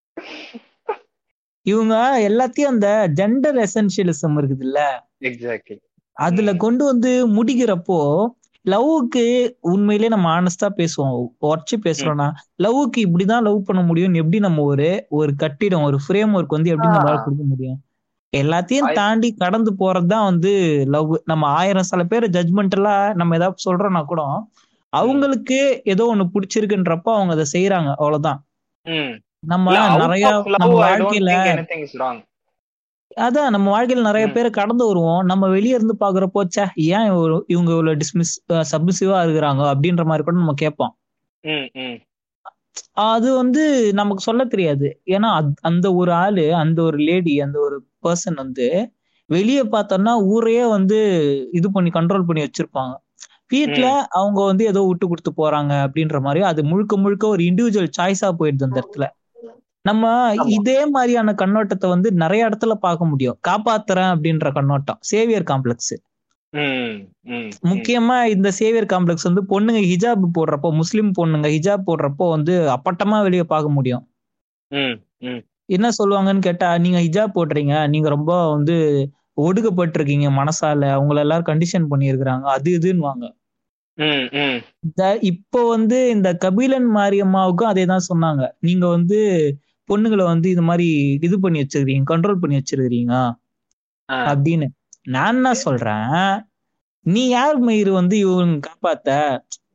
இவங்க எல்லாத்தையும் அந்த ஜெண்டர் எசென்சியலிசம் இருக்குது இல்ல எக்ஸாக்ட்லி அதுல ம். கொண்டு வந்து முடிக்கிறப்போ லவ்வுக்கு உண்மையிலே நம்ம ஆனஸ்டா பேசுவோம் உடச்சு பேசுறோம்னா லவ்வுக்கு இப்படிதான் லவ் பண்ண முடியும் எப்படி நம்ம ஒரு ஒரு கட்டிடம் ஒரு ஃப்ரேம் ஒர்க் வந்து எப்படி நம்மளால ஆ. கொடுக்க முடியும் எல்லாத்தையும் வாய்ப்பு- தாண்டி கடந்து போறதுதான் வந்து லவ் நம்ம ஆயிரம் சில பேர் ஜட்மெண்டலா நம்ம ஏதாவது சொல்றோம்னா கூட அவங்களுக்கு ஏதோ ஒண்ணு பிடிச்சிருக்குன்றப்போ அவங்க அதை செய்யறாங்க அவ்வளவுதான் ம். நம்ம இல்ல, out நிறைய of love, நம்ம I don't வாழ்க்கையில think anything is wrong. அதான் நம்ம வாழ்க்கையில நிறைய ம். பேர் கடந்து வருவோம் நம்ம வெளிய இருந்து பாக்குறப்போ ச்சே ஏன் இவரு- இவங்க இவ்வளவு டிஸ்மிஸ் சப்மிசிவா இருக்கிறாங்க அப்படின்ற மாதிரி கூட நம்ம கேட்போம் ம், ம். அது வந்து நமக்கு சொல்ல தெரியாது ஏன்னா அத்- அந்த ஒரு ஆளு அந்த ஒரு லேடி அந்த ஒரு பர்சன் வந்து வெளியே பார்த்தோம்னா ஊரையே வந்து இது பண்ணி கண்ட்ரோல் பண்ணி வச்சிருப்பாங்க வீட்ல அவங்க வந்து ஏதோ விட்டு கொடுத்து போறாங்க அப்படின்ற மாதிரி அது முழுக்க முழுக்க ஒரு இண்டிவிஜுவல் சாய்ஸா போயிடுது அந்த இடத்துல நம்ம ஆமா. இதே மாதிரியான கண்ணோட்டத்தை வந்து நிறைய இடத்துல பார்க்க முடியும் காப்பாத்துறேன் அப்படின்ற கண்ணோட்டம் சேவியர் காம்ப்ளெக்ஸ் ம், ம், ம். முக்கியமா இந்த சேவியர் காம்ப்ளெக்ஸ் வந்து பொண்ணுங்க ஹிஜாப் போடுறப்போ முஸ்லிம் பொண்ணுங்க ஹிஜாப் போடுறப்போ வந்து அப்பட்டமா வெளியே பார்க்க முடியும் ம், ம். என்ன சொல்லுவாங்கன்னு கேட்டா நீங்க ஹிஜாப் போடுறீங்க நீங்க ரொம்ப வந்து ஒடுக்கப்பட்டிருக்கீங்க மனசால அவங்கள எல்லாரும் கண்டிஷன் பண்ணியிருக்கிறாங்க அது இதுன்னுவாங்க ம், ம். இந்த இப்போ வந்து இந்த கபிலன் மாரியம்மாவுக்கும் அதே தான் சொன்னாங்க நீங்க வந்து பொண்ணுங்களை வந்து இது மாதிரி இது பண்ணி வச்சிருக்கீங்க கண்ட்ரோல் பண்ணி வச்சிருக்கிறீங்க ஆ. அப்படின்னு நான் என்ன சொல்றேன் நீ யார் மயிறு வந்து இவங்க காப்பாத்த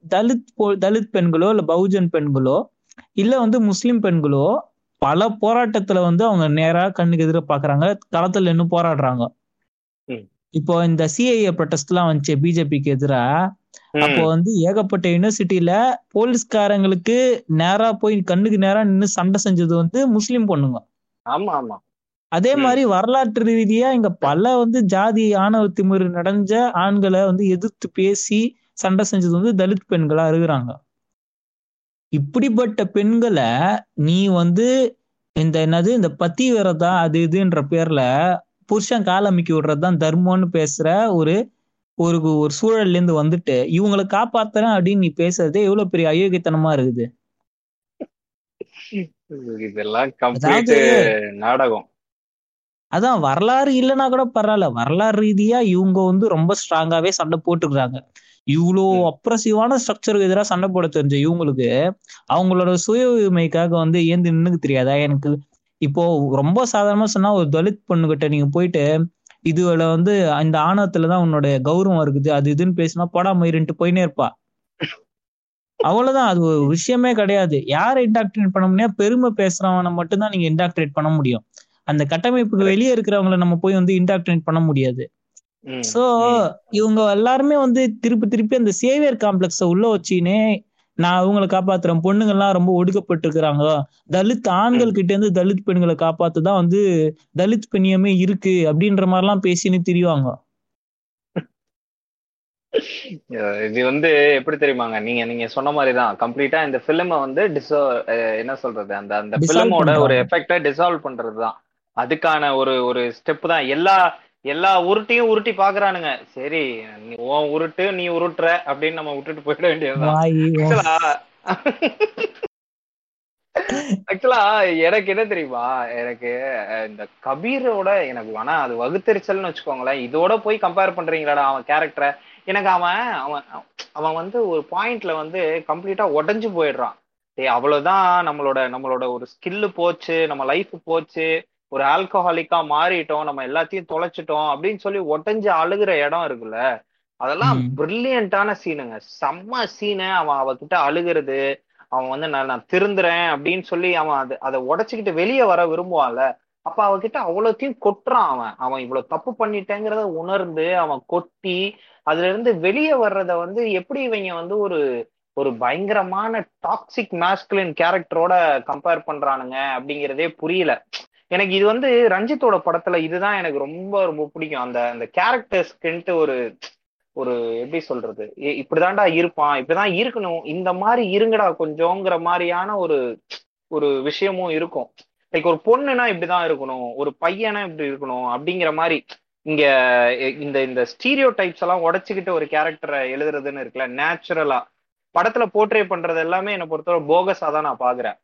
தலித் போ- தலித் பெண்களோ இல்ல பகுஜன் பெண்களோ இல்ல வந்து முஸ்லிம் பெண்களோ பல போராட்டத்துல வந்து அவங்க நேரா கண்ணுக்கு எதிர பாக்குறாங்க களத்துல நின்னு போராடுறாங்க ம். இப்போ இந்த சிஐஏ ப்ரொடெஸ்ட் எல்லாம் வந்துச்சு பிஜேபிக்கு எதிரா அப்போ ம். வந்து ஏகப்பட்ட யூனிவர்சிட்டியில போலீஸ்காரங்களுக்கு நேரா போய் கண்ணுக்கு நேரா நின்னு சண்டை செஞ்சது வந்து முஸ்லிம் பொண்ணுங்க ஆமா ஆமா அதே ம். மாதிரி வரலாற்று ரீதியா இங்க பல வந்து ஜாதி ஆணவ திமிரு நடஞ்ச ஆண்களை வந்து எதிர்த்து பேசி சண்டை செஞ்சது வந்து தலித் பெண்களா இருக்கிறாங்க இப்படிப்பட்ட பெண்களை நீ வந்து இந்த என்னது இந்த பத்தி விரதா அது இதுன்ற பேர்ல புருஷன் காலமிக்கி விடுறதுதான் தர்மம்னு பேசுற ஒரு ஒரு ஒரு சூழல்ல இருந்து வந்துட்டு இவங்களை காப்பாத்துறேன் அப்படின்னு நீ பேசுறதே எவ்வளவு பெரிய அயோக்கியத்தனமா இருக்குது இதெல்லாம் கம்ப்ளீட் நாடகம் அதான் வரலாறு இல்லைன்னா கூட பரவாயில்ல வரலாறு ரீதியா இவங்க வந்து ரொம்ப ஸ்ட்ராங்காவே சண்டை போட்டுக்கிறாங்க இவ்வளோ ம். அப்ரசிவான ஸ்ட்ரக்சருக்கு எதிராக சண்டை போட தெரிஞ்ச இவங்களுக்கு அவங்களோட சுய உரிமைக்காக வந்து ஏந்து நின்னுக்கு தெரியாதா எனக்கு இப்போ ரொம்ப சாதாரணமா சொன்னா ஒரு தலித் பொண்ணுகிட்ட நீங்க போயிட்டு இதுல வந்து இந்த ஆணவத்துலதான் உன்னோட கௌரவம் இருக்குது அது இதுன்னு பேசினா போடா மயிருன்ட்டு போயினே இருப்பா அவ்வளவுதான் அது ஒரு விஷயமே கிடையாது யாரை இன்டாக்டினேட் பண்ண முடியும் பெருமை பேசுறவனை மட்டும்தான் நீங்க இன்டாக்டினேட் பண்ண முடியும் அந்த கட்டமைப்புக்கு வெளியே இருக்கிறவங்களை நம்ம போய் வந்து இன்டாக்டினேட் பண்ண முடியாது ம், சோ ம். இவங்க எல்லாருமே வந்து திருப்பி திருப்பி அந்த சேவியர் காம்ப்ளெக்ஸ உள்ள வச்சுனே நான் அவங்களை காப்பாத்துறேன் பொண்ணுங்க எல்லாம் ரொம்ப ஒடுக்கப்பட்டு இருக்கிறாங்க தலித் ஆண்கள் கிட்ட இருந்து தலித் பெண்களை காப்பாத்துதான் வந்து தலித் பெண்ணியமே இருக்கு அப்படின்ற மாதிரி எல்லாம் பேசின்னு திரிவாங்க அஹ் இது வந்து எப்படி தெரியுமாங்க நீங்க நீங்க சொன்ன மாதிரிதான் கம்ப்ளீட்டா இந்த பிலிம வந்து டிசோ என்ன சொல்றது அந்த அந்த Dissolve பிலிமோட ஒரு பண்றாங்க. எஃபெக்டை டிசால்வ் பண்றதுதான் அதுக்கான ஒரு ஒரு ஸ்டெப் தான் எல்லா எல்லா உருட்டியும் உருட்டி பாக்குறானுங்க சரி நீ உன் உருட்டு நீ உருட்டுற அப்படின்னு நம்ம விட்டுட்டு போயிட வேண்டியதுதான் வாய் ஆக்சுவலா ஆக்சுவலா எனக்கு என்ன தெரியுமா எனக்கு அஹ், இந்த கபீரோட எனக்கு ஆனா அது வகுத்தெரிச்சல்னு வச்சுக்கோங்களேன் இதோட போய் கம்பேர் பண்றீங்களாடா அவன் கேரக்டரை எனக்கு அவன் அவன் அவன் வந்து ஒரு பாயிண்ட்ல வந்து கம்ப்ளீட்டா உடைஞ்சு போயிடுறான் டேய் அவ்வளவுதான் நம்மளோட நம்மளோட ஒரு ஸ்கில்லு போச்சு நம்ம லைஃப் போச்சு ஒரு ஆல்கஹாலிக்கா மாறிட்டோம் நம்ம எல்லாத்தையும் தொலைச்சிட்டோம் அப்படின்னு சொல்லி உடைஞ்சு அழுகுற இடம் இருக்குல்ல அதெல்லாம் ம். பிரில்லியண்டான சீனுங்க செம்ம சீனு அவன் அவகிட்ட அழுகிறது அவன் வந்து நான் நான் திருந்துறேன் அப்படின்னு சொல்லி அவன் அது அதை உடைச்சுக்கிட்டு வெளியே வர விரும்புவான்ல அப்ப அவகிட்ட அவ்வளோத்தையும் கொட்டுறான் அவன் அவன் இவ்வளவு தப்பு பண்ணிட்டேங்கிறத உணர்ந்து அவன் கொட்டி அதுல இருந்து வெளியே வர்றத வந்து எப்படி இவங்க வந்து ஒரு ஒரு பயங்கரமான டாக்ஸிக் மாஸ்குலின் கேரக்டரோட கம்பேர் பண்றானுங்க அப்படிங்கிறதே புரியல எனக்கு இது வந்து ரஞ்சித்தோட படத்துல இதுதான் எனக்கு ரொம்ப ரொம்ப பிடிக்கும் அந்த அந்த கேரக்டர்ஸ்க்குன்ட்டு ஒரு ஒரு எப்படி சொல்றது இ- இப்படிதான்டா இருப்பான் இப்படிதான் இருக்கணும் இந்த மாதிரி இருங்கடா கொஞ்சங்கிற மாதிரியான ஒரு ஒரு விஷயமும் இருக்கும் லைக் ஒரு பொண்ணுனா இப்படிதான் இருக்கணும் ஒரு பையனா இப்படி இருக்கணும் அப்படிங்கிற மாதிரி இங்க இ- இந்த இந்த ஸ்டீரியோ டைப்ஸ் எல்லாம் உடைச்சுக்கிட்டு ஒரு கேரக்டரை எழுதுறதுன்னு இருக்குல்ல நேச்சுரலா படத்துல போர்ட்ரே பண்றது எல்லாமே என்னை பொறுத்தவரை போகஸா தான் நான் பாக்குறேன்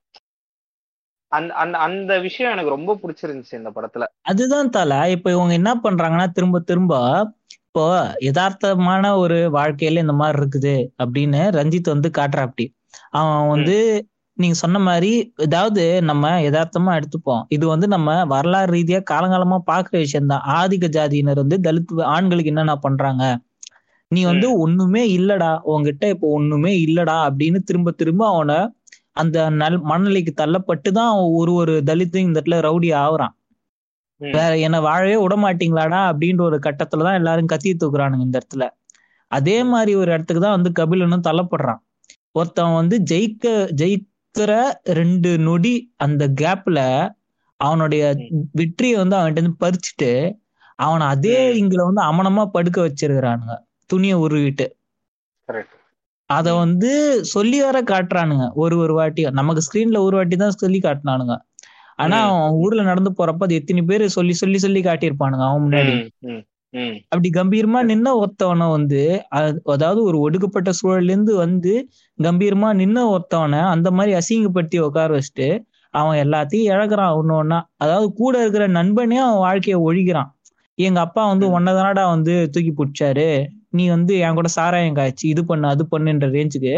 அந்த அந்த அந்த விஷயம் எனக்கு ரொம்ப பிடிச்சிருந்துச்சு இந்த படத்துல அதுதான் தல இப்ப இவங்க என்ன பண்றாங்கன்னா திரும்ப திரும்ப இப்போ யதார்த்தமான ஒரு வாழ்க்கையில இந்த மாதிரி இருக்குது அப்படின்னு ரஞ்சித் வந்து காட்டுறாப்படி அவன் வந்து நீங்க சொன்ன மாதிரி ஏதாவது நம்ம யதார்த்தமா எடுத்துப்போம் இது வந்து நம்ம வரலாறு ரீதியா காலங்காலமா பாக்குற விஷயம்தான் ஆதிக்க ஜாதியினர் வந்து தலித் ஆண்களுக்கு என்னென்ன பண்றாங்க நீ வந்து ஒண்ணுமே இல்லடா உன்கிட்ட இப்போ ஒண்ணுமே இல்லடா அப்படின்னு திரும்ப திரும்ப அவனை அந்த நல் மனநிலைக்கு தள்ளப்பட்டு தான் அவன் ஒரு ஒரு தலித்தும் இந்த இடத்துல ரவுடி ஆகுறான் ம். வேற என்ன வாழவே விட மாட்டீங்களாடா அப்படின்ற ஒரு கட்டத்துலதான் எல்லாரும் கத்தி தூக்குறானுங்க இந்த இடத்துல அதே மாதிரி ஒரு இடத்துக்கு தான் வந்து கபிலனும் தள்ளப்படுறான் ஒருத்தன் வந்து ஜெயிக்க ஜெயிக்கிற ரெண்டு நொடி அந்த கேப்ல அவனுடைய வெற்றியை வந்து அவன்கிட்ட இருந்து பறிச்சுட்டு அவனை அதே ம். இங்குல வந்து அமனமா படுக்க வச்சிருக்கிறானுங்க துணியை உருவிட்டு கரெக்ட் அத ம். வந்து சொல்லி வர காட்டுறானுங்க ஒரு ஒரு வாட்டி நமக்கு ஸ்கிரீன்ல ஒரு வாட்டி தான் சொல்லி காட்டினானுங்க ஆனா ம். அவன் ஊர்ல நடந்து போறப்ப அது எத்தனை பேர் சொல்லி சொல்லி சொல்லி காட்டியிருப்பானுங்க அவன் முன்னாடி அப்படி கம்பீரமா நின்ன ஒருத்தவனை வந்து அ- அதாவது ஒரு ஒடுக்கப்பட்ட சூழல்ல இருந்து வந்து கம்பீரமா நின்ன ஒருத்தவனை அந்த மாதிரி அசிங்கப்படுத்தி உட்கார வச்சுட்டு அவன் எல்லாத்தையும் இழக்கிறான் ஒண்ணு ஒண்ணா அதாவது கூட இருக்கிற நண்பனே அவன் வாழ்க்கைய ஒழிக்கிறான் எங்க அப்பா வந்து ம். ஒன்னதானடா வந்து தூக்கி பிடிச்சாரு நீ வந்து என் கூட சாராயம் காய்ச்சி இது பண்ணு அது பண்ணுன்ற ரேஞ்சுக்கு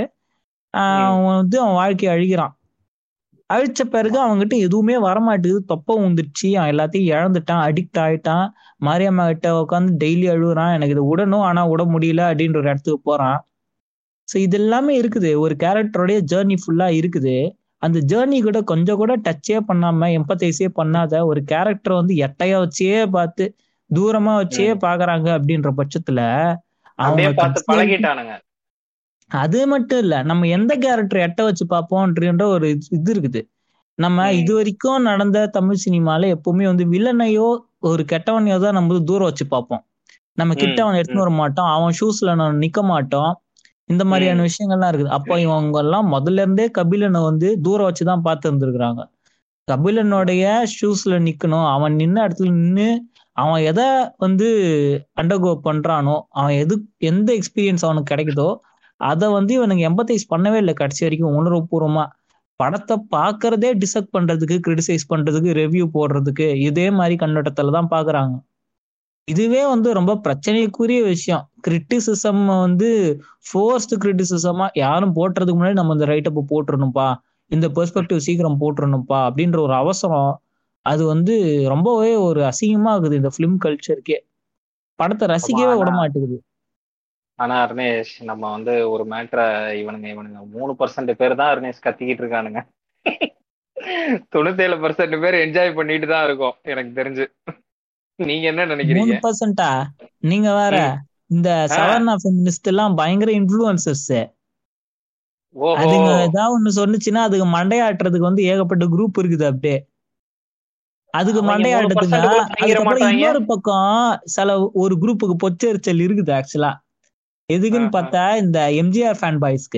அவன் வந்து அவன் வாழ்க்கையை அழிக்கிறான் அழிச்ச பிறகு அவன்கிட்ட எதுவுமே வரமாட்டேங்குது தொப்பை உந்துருச்சு அவன் எல்லாத்தையும் இழந்துட்டான் அடிக்ட் ஆயிட்டான் மாரியம்மா கிட்ட உட்காந்து டெய்லி அழுகுறான் எனக்கு இது விடணும் ஆனா விட முடியல அப்படின்ற ஒரு இடத்துக்கு போறான் ஸோ இது எல்லாமே இருக்குது ஒரு கேரக்டருடைய ஜேர்னி ஃபுல்லா இருக்குது அந்த ஜேர்னி கூட கொஞ்சம் கூட டச்சே பண்ணாம எம்பத்தைஸே பண்ணாத ஒரு கேரக்டர் வந்து எட்டையா வச்சே பார்த்து தூரமா வச்சே பாக்குறாங்க அப்படின்ற பட்சத்துல அப்படியே அவங்க பார்த்து கடைசி வரைக்கும் பழகிட்டானுங்க அது மட்டும் இல்ல நம்ம எந்த கேரக்டர் எட்ட வச்சு பார்ப்போம்ன்ற ஒரு இது இது இருக்குது நம்ம ம். இது வரைக்கும் நடந்த தமிழ் சினிமால எப்பவுமே வந்து வில்லனையோ ஒரு கெட்டவனையோ தான் நம்ம வந்து தூரம் வச்சு பார்ப்போம் நம்ம கிட்ட ம், அவனை எடுத்துன்னு வர மாட்டோம் அவன் ஷூஸ்ல நம்ம நிக்க மாட்டோம் இந்த மாதிரியான ம். விஷயங்கள்லாம் இருக்குது அப்போ இவங்க எல்லாம் முதல்ல இருந்தே கபிலனை வந்து தூரம் வச்சுதான் பார்த்து இருந்திருக்கிறாங்க கபிலனுடைய ஷூஸ்ல நிக்கணும் அவன் நின்ன இடத்துல நின்னு அவன் எதை வந்து அண்டர்கோ பண்றானோ அவன் எது எந்த எக்ஸ்பீரியன்ஸ் அவனுக்கு கிடைக்குதோ அதை வந்து இவனுக்கு எம்பத்தைஸ் பண்ணவே இல்லை கடைசி வரைக்கும் உணர்வுபூர்வமா படத்தை பார்க்கறதே டிசக் பண்றதுக்கு கிரிட்டிசைஸ் பண்றதுக்கு ரிவ்யூ போடுறதுக்கு இதே மாதிரி கண்ணோட்டத்துல தான் பாக்குறாங்க இதுவே வந்து ரொம்ப பிரச்சனைக்குரிய விஷயம் கிரிட்டிசிசம் வந்து ஃபோர்ஸ்டு கிரிட்டிசிசமா யாரும் போட்டுறதுக்கு முன்னாடி நம்ம இந்த ரைட் அப் போட்டுறணும்ப்பா இந்த பெர்ஸ்பெக்டிவ் சீக்கிரம் போட்டுறணும்ப்பா அப்படின்ற ஒரு அவசரம் அது வந்து ரொம்பவே ஒரு அசிங்கமா இருக்குது இந்த ஃபிலிம் கல்ச்சருக்கே படத்தை ரசிக்கவே ஆனா- விட மாட்டேங்குது ஆனா அருணேஷ் நம்ம வந்து ஒரு மேட்ரை இவனுங்க இவனுங்க மூணு பர்சன்ட் பேர் தான் அருணேஷ் கத்திக்கிட்டு இருக்கானுங்க தொண்ணூத்தேழு பர்சன்ட் பேர் என்ஜாய் பண்ணிட்டு தான் இருக்கோம் எனக்கு தெரிஞ்சு நீங்க என்ன மூணு நினைக்கிறீங்க பர்சன்டா நீங்க வேற இந்த சவர்ணா ஃபெமினிஸ்ட் எல்லாம் பயங்கர இன்ஃபுளுசர்ஸ் ஓஹோ அதுங்க ஏதாவது ஒண்ணு சொன்னுச்சுன்னா அதுக்கு மண்டையாட்டுறதுக்கு வந்து ஏகப்பட்ட குரூப் இருக்குது அப்படியே அதுக்கு அவங்க மண்டையாட்டுதுங்க 3% கூட தாங்கிட அதுக்கப்புறம் மாட்டாங்க. இன்னொரு பக்கம் சில ஒரு குரூப்புக்கு பொச்சரிச்சல் இருக்குது ஆக்சுவலா எதுக்குன்னு ஆஹா. பார்த்தா இந்த எம்ஜிஆர் ஃபேன் பாய்ஸ்க்கு